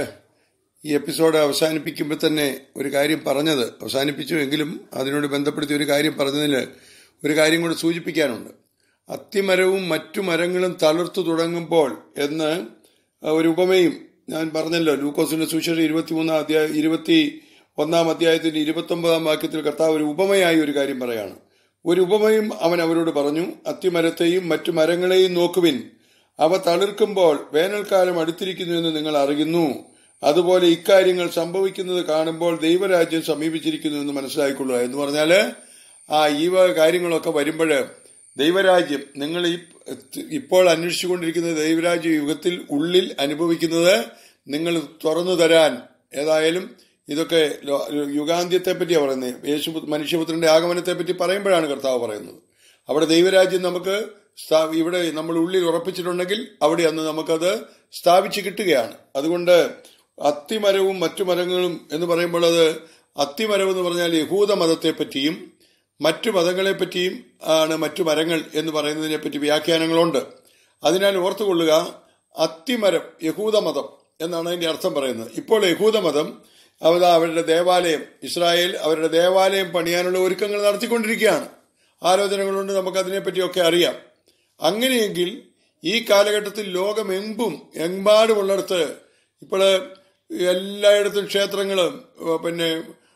ഈ എപ്പിസോഡ് അവസാനിപ്പിക്കുമ്പോൾ തന്നെ ഒരു കാര്യം പറഞ്ഞത് അവസാനിപ്പിച്ചു എങ്കിലും അതിനോട് ബന്ധപ്പെടുത്തി ഒരു കാര്യം പറഞ്ഞതിൽ ഒരു കാര്യം കൂടെ സൂചിപ്പിക്കാനുണ്ട് അത്തിമരവും മറ്റു മരങ്ങളും തളിർത്തു തുടങ്ങുമ്പോൾ എന്ന് ഒരു ഉപമയും ഞാൻ പറഞ്ഞല്ലോ ലൂക്കോസിന്റെ സുശേഷം ഇരുപത്തിമൂന്നാം അധ്യായ ഇരുപത്തി ഒന്നാം അധ്യായത്തിന്റെ ഇരുപത്തി ഒമ്പതാം വാക്യത്തിൽ കർത്താവ് ഒരു ഉപമയായി ഒരു കാര്യം പറയാണ് ഒരു ഉപമയും അവൻ അവരോട് പറഞ്ഞു അത്തിമരത്തെയും മറ്റു മരങ്ങളെയും നോക്കുവിൻ അവ തളിർക്കുമ്പോൾ വേനൽക്കാലം അടുത്തിരിക്കുന്നു എന്ന് നിങ്ങൾ അറിയുന്നു അതുപോലെ ഇക്കാര്യങ്ങൾ സംഭവിക്കുന്നത് കാണുമ്പോൾ ദൈവരാജ്യം സമീപിച്ചിരിക്കുന്നു എന്ന് മനസ്സിലായിക്കൊള്ളുക എന്ന് പറഞ്ഞാല് ആ ഈ വക കാര്യങ്ങളൊക്കെ വരുമ്പോൾ ദൈവരാജ്യം നിങ്ങൾ ഈ ഇപ്പോൾ അന്വേഷിച്ചുകൊണ്ടിരിക്കുന്ന ദൈവരാജ്യ യുഗത്തിൽ ഉള്ളിൽ അനുഭവിക്കുന്നത് നിങ്ങൾ തുറന്നു തരാൻ ഏതായാലും ഇതൊക്കെ ലോ- യുഗാന്ത്യത്തെ പറ്റിയാണ് പറയുന്നത് യേശു മനുഷ്യപുത്രന്റെ ആഗമനത്തെ പറ്റി പറയുമ്പോഴാണ് കർത്താവ് പറയുന്നത് അവിടെ ദൈവരാജ്യം നമുക്ക് സ്ഥാ- ഇവിടെ നമ്മൾ ഉള്ളിൽ ഉറപ്പിച്ചിട്ടുണ്ടെങ്കിൽ അവിടെ അന്ന് നമുക്കത് സ്ഥാപിച്ച് കിട്ടുകയാണ് അതുകൊണ്ട് അത്തിമരവും മറ്റു മരങ്ങളും എന്ന് പറയുമ്പോൾ അത് അത്തിമരം എന്ന് പറഞ്ഞാൽ യഹൂദ മതത്തെ പറ്റിയും മറ്റു മതങ്ങളെ പറ്റിയും ആണ് മറ്റു മരങ്ങൾ എന്ന് പറയുന്നതിനെ പറ്റി വ്യാഖ്യാനങ്ങളുണ്ട് അതിനാൽ ഓർത്തുകൊള്ളുക അത്തിമരം യഹൂദമതം എന്നാണ് അതിന്റെ അർത്ഥം പറയുന്നത് ഇപ്പോൾ യഹൂദമതം അവർ അവരുടെ ദേവാലയം ഇസ്രായേൽ അവരുടെ ദേവാലയം പണിയാനുള്ള ഒരുക്കങ്ങൾ നടത്തിക്കൊണ്ടിരിക്കുകയാണ് ആലോചനകളുണ്ട് നമുക്ക് അതിനെപ്പറ്റിയൊക്കെ അറിയാം അങ്ങനെയെങ്കിൽ ഈ കാലഘട്ടത്തിൽ ലോകമെമ്പും എമ്പാടുമുള്ളിടത്ത് ഇപ്പോൾ എല്ലായിടത്തും ക്ഷേത്രങ്ങളും ഏഹ് പിന്നെ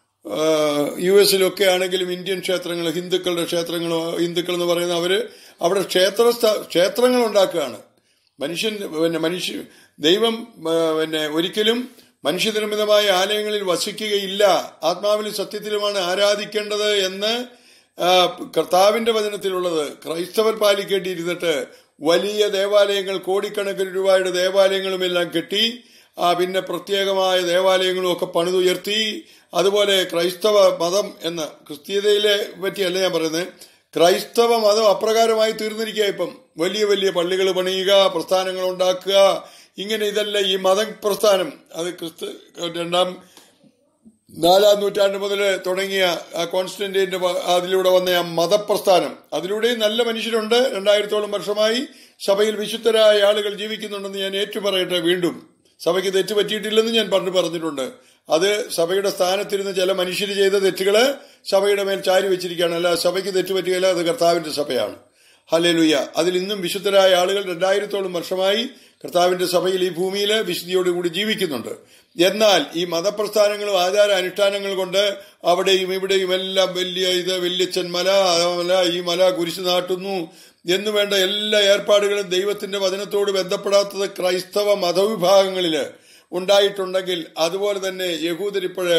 യു എസിലൊക്കെ ആണെങ്കിലും ഇന്ത്യൻ ക്ഷേത്രങ്ങൾ ഹിന്ദുക്കളുടെ ക്ഷേത്രങ്ങളോ ഹിന്ദുക്കൾ എന്ന് പറയുന്ന അവര് അവിടെ ക്ഷേത്ര സ്ഥ- ക്ഷേത്രങ്ങൾ ഉണ്ടാക്കുകയാണ് മനുഷ്യൻ പിന്നെ മനുഷ്യ ദൈവം ആ, പിന്നെ ഒരിക്കലും മനുഷ്യനിർമ്മിതമായ ആലയങ്ങളിൽ വസിക്കുകയില്ല ആത്മാവിലും സത്യത്തിലുമാണ് ആരാധിക്കേണ്ടത് എന്ന് ആ, കർത്താവിന്റെ വചനത്തിലുള്ളത് ക്രൈസ്തവർ പാലിക്കേണ്ടിയിരുന്നിട്ട് വലിയ ദേവാലയങ്ങൾ കോടിക്കണക്കിന് രൂപയുടെ ദേവാലയങ്ങളും എല്ലാം കെട്ടി ആ പിന്നെ പ്രത്യേകമായ ദേവാലയങ്ങളും ഒക്കെ പണിതുയർത്തി അതുപോലെ ക്രൈസ്തവ മതം എന്ന ക്രിസ്തീയതയിലെ പറ്റിയല്ല ഞാൻ പറയുന്നത് ക്രൈസ്തവ മതം അപ്രകാരമായി തീർന്നിരിക്കുക ഇപ്പം വലിയ വലിയ പള്ളികൾ പണിയുക പ്രസ്ഥാനങ്ങൾ ഉണ്ടാക്കുക ഇങ്ങനെ ഇതല്ല ഈ മത പ്രസ്ഥാനം അത് ക്രിസ്തു രണ്ടാം നാലാം നൂറ്റാണ്ട് മുതൽ തുടങ്ങിയ ആ കോൺസ്റ്റന്റൈന്റെ വ- അതിലൂടെ വന്ന ആ മതപ്രസ്ഥാനം അതിലൂടെയും നല്ല മനുഷ്യരുണ്ട് രണ്ടായിരത്തോളം വർഷമായി സഭയിൽ വിശുദ്ധരായ ആളുകൾ ജീവിക്കുന്നുണ്ടെന്ന് ഞാൻ ഏറ്റുപറയട്ടെ വീണ്ടും സഭയ്ക്ക് തെറ്റ് പറ്റിയിട്ടില്ലെന്ന് ഞാൻ പണ്ട് പറഞ്ഞിട്ടുണ്ട് അത് സഭയുടെ സ്ഥാനത്തിരുന്ന് ചില മനുഷ്യർ ചെയ്ത തെറ്റുകള് സഭയുടെ മേൽ ചാരി വെച്ചിരിക്കുകയാണ് അല്ല സഭയ്ക്ക് തെറ്റ് പറ്റുകയില്ല അത് കർത്താവിന്റെ സഭയാണ് ഹലേലുയ്യ അതിൽ ഇന്നും വിശുദ്ധരായ ആളുകൾ രണ്ടായിരത്തോളം വർഷമായി കർത്താവിന്റെ സഭയിൽ ഈ ഭൂമിയിൽ വിശുദ്ധിയോടുകൂടി ജീവിക്കുന്നുണ്ട് എന്നാൽ ഈ മതപ്രസ്ഥാനങ്ങളും ആചാര അനുഷ്ഠാനങ്ങൾ കൊണ്ട് അവിടെയും ഇവിടെയും എല്ലാം വലിയ ഇത് വല്യച്ഛൻ മല ആ മല ഈ മല കുരിശു നാട്ടുന്നു എന്നു വേണ്ട എല്ലാ ഏർപ്പാടുകളും ദൈവത്തിന്റെ വചനത്തോട് ബന്ധപ്പെടാത്തത് ക്രൈസ്തവ മതവിഭാഗങ്ങളില് ഉണ്ടായിട്ടുണ്ടെങ്കിൽ അതുപോലെ തന്നെ യഹൂദരിപ്പോഴ്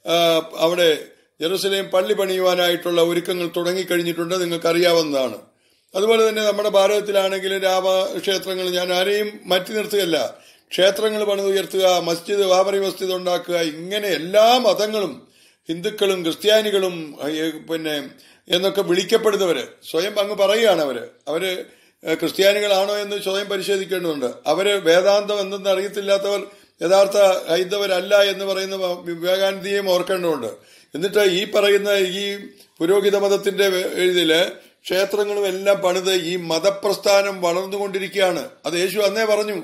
അവിടെ ജെറുസലേം പള്ളി പണിയുവാനായിട്ടുള്ള ഒരുക്കങ്ങൾ തുടങ്ങിക്കഴിഞ്ഞിട്ടുണ്ട് നിങ്ങൾക്കറിയാവുന്നതാണ് അതുപോലെ തന്നെ നമ്മുടെ ഭാരതത്തിലാണെങ്കിലും രാമക്ഷേത്രങ്ങൾ ഞാൻ ആരെയും മാറ്റി നിർത്തുകയല്ല ക്ഷേത്രങ്ങൾ പണിതുയർത്തുക മസ്ജിദ് വാബറി മസ്ജിദ് ഉണ്ടാക്കുക ഇങ്ങനെ എല്ലാ മതങ്ങളും ഹിന്ദുക്കളും ക്രിസ്ത്യാനികളും ഏഹ്, പിന്നെ എന്നൊക്കെ വിളിക്കപ്പെടുന്നവര് സ്വയം അങ്ങ് പറയുകയാണ് അവര് അവര് ഏഹ്, ക്രിസ്ത്യാനികളാണോ എന്ന് സ്വയം പരിശോധിക്കേണ്ടതുണ്ട് അവര് വേദാന്തം എന്തെന്ന് അറിയത്തില്ലാത്തവർ യഥാർത്ഥ ഹൈന്ദവരല്ല എന്ന് പറയുന്ന വിവേകാനന്ദിയെയും ഓർക്കേണ്ടതുണ്ട് എന്നിട്ട് ഈ പറയുന്ന ഈ പുരോഹിത മതത്തിന്റെ ഇതില് ക്ഷേത്രങ്ങളും എല്ലാം പണിത് ഈ മതപ്രസ്ഥാനം വളർന്നുകൊണ്ടിരിക്കുകയാണ് അത് യേശു അന്നേ പറഞ്ഞു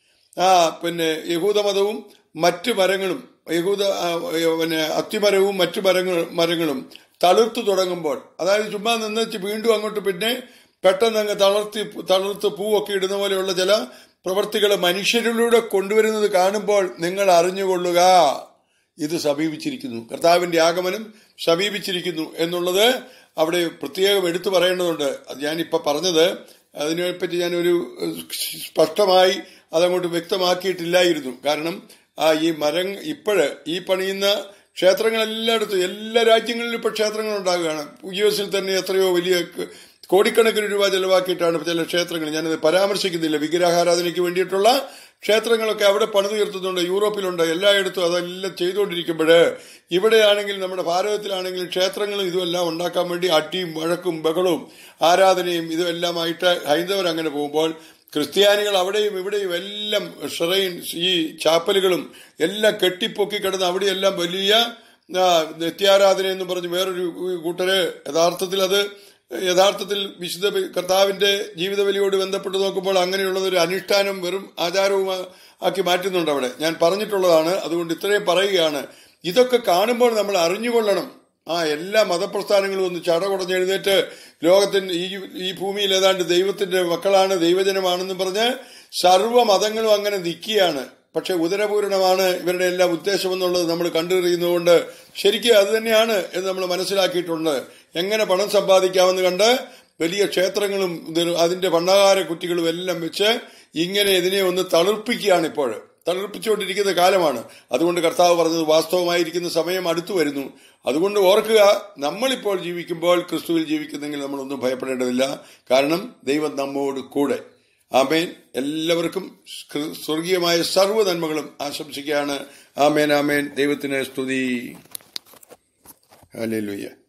ആ പിന്നെ യഹൂദമതവും മറ്റു മരങ്ങളും യഹൂദ ആ, പിന്നെ അത്തിമരവും മറ്റു മരങ്ങൾ മരങ്ങളും തളിർത്തു തുടങ്ങുമ്പോൾ അതായത് ചുമ്മാ നിന്ന് വെച്ച് വീണ്ടും അങ്ങോട്ട് പിന്നെ പെട്ടെന്ന് അങ്ങ് തളർത്തി തളർത്ത് പൂവൊക്കെ ഇടുന്ന പോലെയുള്ള ചില പ്രവർത്തികൾ മനുഷ്യരിലൂടെ കൊണ്ടുവരുന്നത് കാണുമ്പോൾ നിങ്ങൾ അറിഞ്ഞുകൊള്ളുക ഇത് സമീപിച്ചിരിക്കുന്നു കർത്താവിന്റെ ആഗമനം സമീപിച്ചിരിക്കുന്നു എന്നുള്ളത് അവിടെ പ്രത്യേകം എടുത്തു പറയേണ്ടതുണ്ട് അത് ഞാനിപ്പോ പറഞ്ഞത് അതിനെപ്പറ്റി ഞാനൊരു ഏഹ്, സ്പഷ്ടമായി അതങ്ങോട്ട് വ്യക്തമാക്കിയിട്ടില്ലായിരുന്നു കാരണം ആ ഈ മരം ഇപ്പോഴ് ഈ പണിയുന്ന ക്ഷേത്രങ്ങൾ എല്ലായിടത്തും എല്ലാ രാജ്യങ്ങളിലും ഇപ്പൊ ക്ഷേത്രങ്ങൾ ഉണ്ടാകുകയാണ് യു എസിൽ തന്നെ എത്രയോ വലിയ ക- കോടിക്കണക്കിന് രൂപ ചെലവാക്കിയിട്ടാണ് ചില ക്ഷേത്രങ്ങൾ ഞാനത് പരാമർശിക്കുന്നില്ല വിഗ്രഹാരാധനയ്ക്ക് വേണ്ടിയിട്ടുള്ള ക്ഷേത്രങ്ങളൊക്കെ അവിടെ പണിതുയർത്തുന്നുണ്ട് യൂറോപ്പിലുണ്ട് എല്ലായിടത്തും അതെല്ലാം ചെയ്തുകൊണ്ടിരിക്കുമ്പോൾ ഇവിടെയാണെങ്കിൽ നമ്മുടെ ഭാരതത്തിലാണെങ്കിൽ ക്ഷേത്രങ്ങളും ഇതുമെല്ലാം ഉണ്ടാക്കാൻ വേണ്ടി അടിയും വഴക്കും ബഹളവും ആരാധനയും ഇതുമെല്ലാമായിട്ട് ഹൈന്ദവർ അങ്ങനെ പോകുമ്പോൾ ക്രിസ്ത്യാനികൾ അവിടെയും ഇവിടെയും എല്ലാം ഷെറൈൻ ഈ ചാപ്പലുകളും എല്ലാം കെട്ടിപ്പൊക്കി കിടന്ന് അവിടെയെല്ലാം വലിയ ആ, നിത്യാരാധന എന്ന് പറഞ്ഞ് വേറൊരു കൂട്ടര് യഥാർത്ഥത്തിൽ അത് യഥാർത്ഥത്തിൽ വിശുദ്ധ ബലി- കർത്താവിന്റെ ജീവിത ബലിയോട് ബന്ധപ്പെട്ട് നോക്കുമ്പോൾ അങ്ങനെയുള്ളത് ഒരു അനുഷ്ഠാനം വെറും ആചാരവും ആ- ആക്കി മാറ്റുന്നുണ്ട് അവിടെ ഞാൻ പറഞ്ഞിട്ടുള്ളതാണ് അതുകൊണ്ട് ഇത്രയും പറയുകയാണ് ഇതൊക്കെ കാണുമ്പോൾ നമ്മൾ അറിഞ്ഞുകൊള്ളണം ആ എല്ലാ മതപ്രസ്ഥാനങ്ങളും ഒന്ന് ചടകുടഞ്ഞെഴുന്നേറ്റ് ലോകത്തിന്റെ ഈ ഈ ഭൂമിയിൽ ഏതാണ്ട് ദൈവത്തിന്റെ മക്കളാണ് ദൈവജനമാണെന്ന് പറഞ്ഞ് സർവ്വ മതങ്ങളും അങ്ങനെ നിൽക്കുകയാണ് പക്ഷെ ഉദരപൂരണമാണ് ഇവരുടെ എല്ലാ ഉദ്ദേശം എന്നുള്ളത് നമ്മൾ കണ്ടറിയുന്നതുകൊണ്ട് ശരിക്കും അത് തന്നെയാണ് എന്ന് നമ്മൾ മനസ്സിലാക്കിയിട്ടുണ്ട് എങ്ങനെ പണം സമ്പാദിക്കാമെന്ന് കണ്ട് വലിയ ക്ഷേത്രങ്ങളും ഇത് അതിന്റെ ഭണ്ഡാകാര കുറ്റികളും എല്ലാം വെച്ച് ഇങ്ങനെ ഇതിനെ ഒന്ന് തളിർപ്പിക്കുകയാണ് ഇപ്പോൾ തളിർപ്പിച്ചുകൊണ്ടിരിക്കുന്ന കാലമാണ് അതുകൊണ്ട് കർത്താവ് പറഞ്ഞത് വാസ്തവമായിരിക്കുന്ന സമയം അടുത്തു വരുന്നു അതുകൊണ്ട് ഓർക്കുക നമ്മളിപ്പോൾ ജീവിക്കുമ്പോൾ ക്രിസ്തുവിൽ ജീവിക്കുന്നെങ്കിൽ നമ്മളൊന്നും ഭയപ്പെടേണ്ടതില്ല കാരണം ദൈവം നമ്മോട് കൂടെ ആമേൻ എല്ലാവർക്കും സ്ക- സ്വർഗീയമായ സർവ്വ നന്മകളും ആശംസിക്കുകയാണ് ആമേൻ ആമേൻ ദൈവത്തിന് സ്തുതി ഹല്ലേലൂയ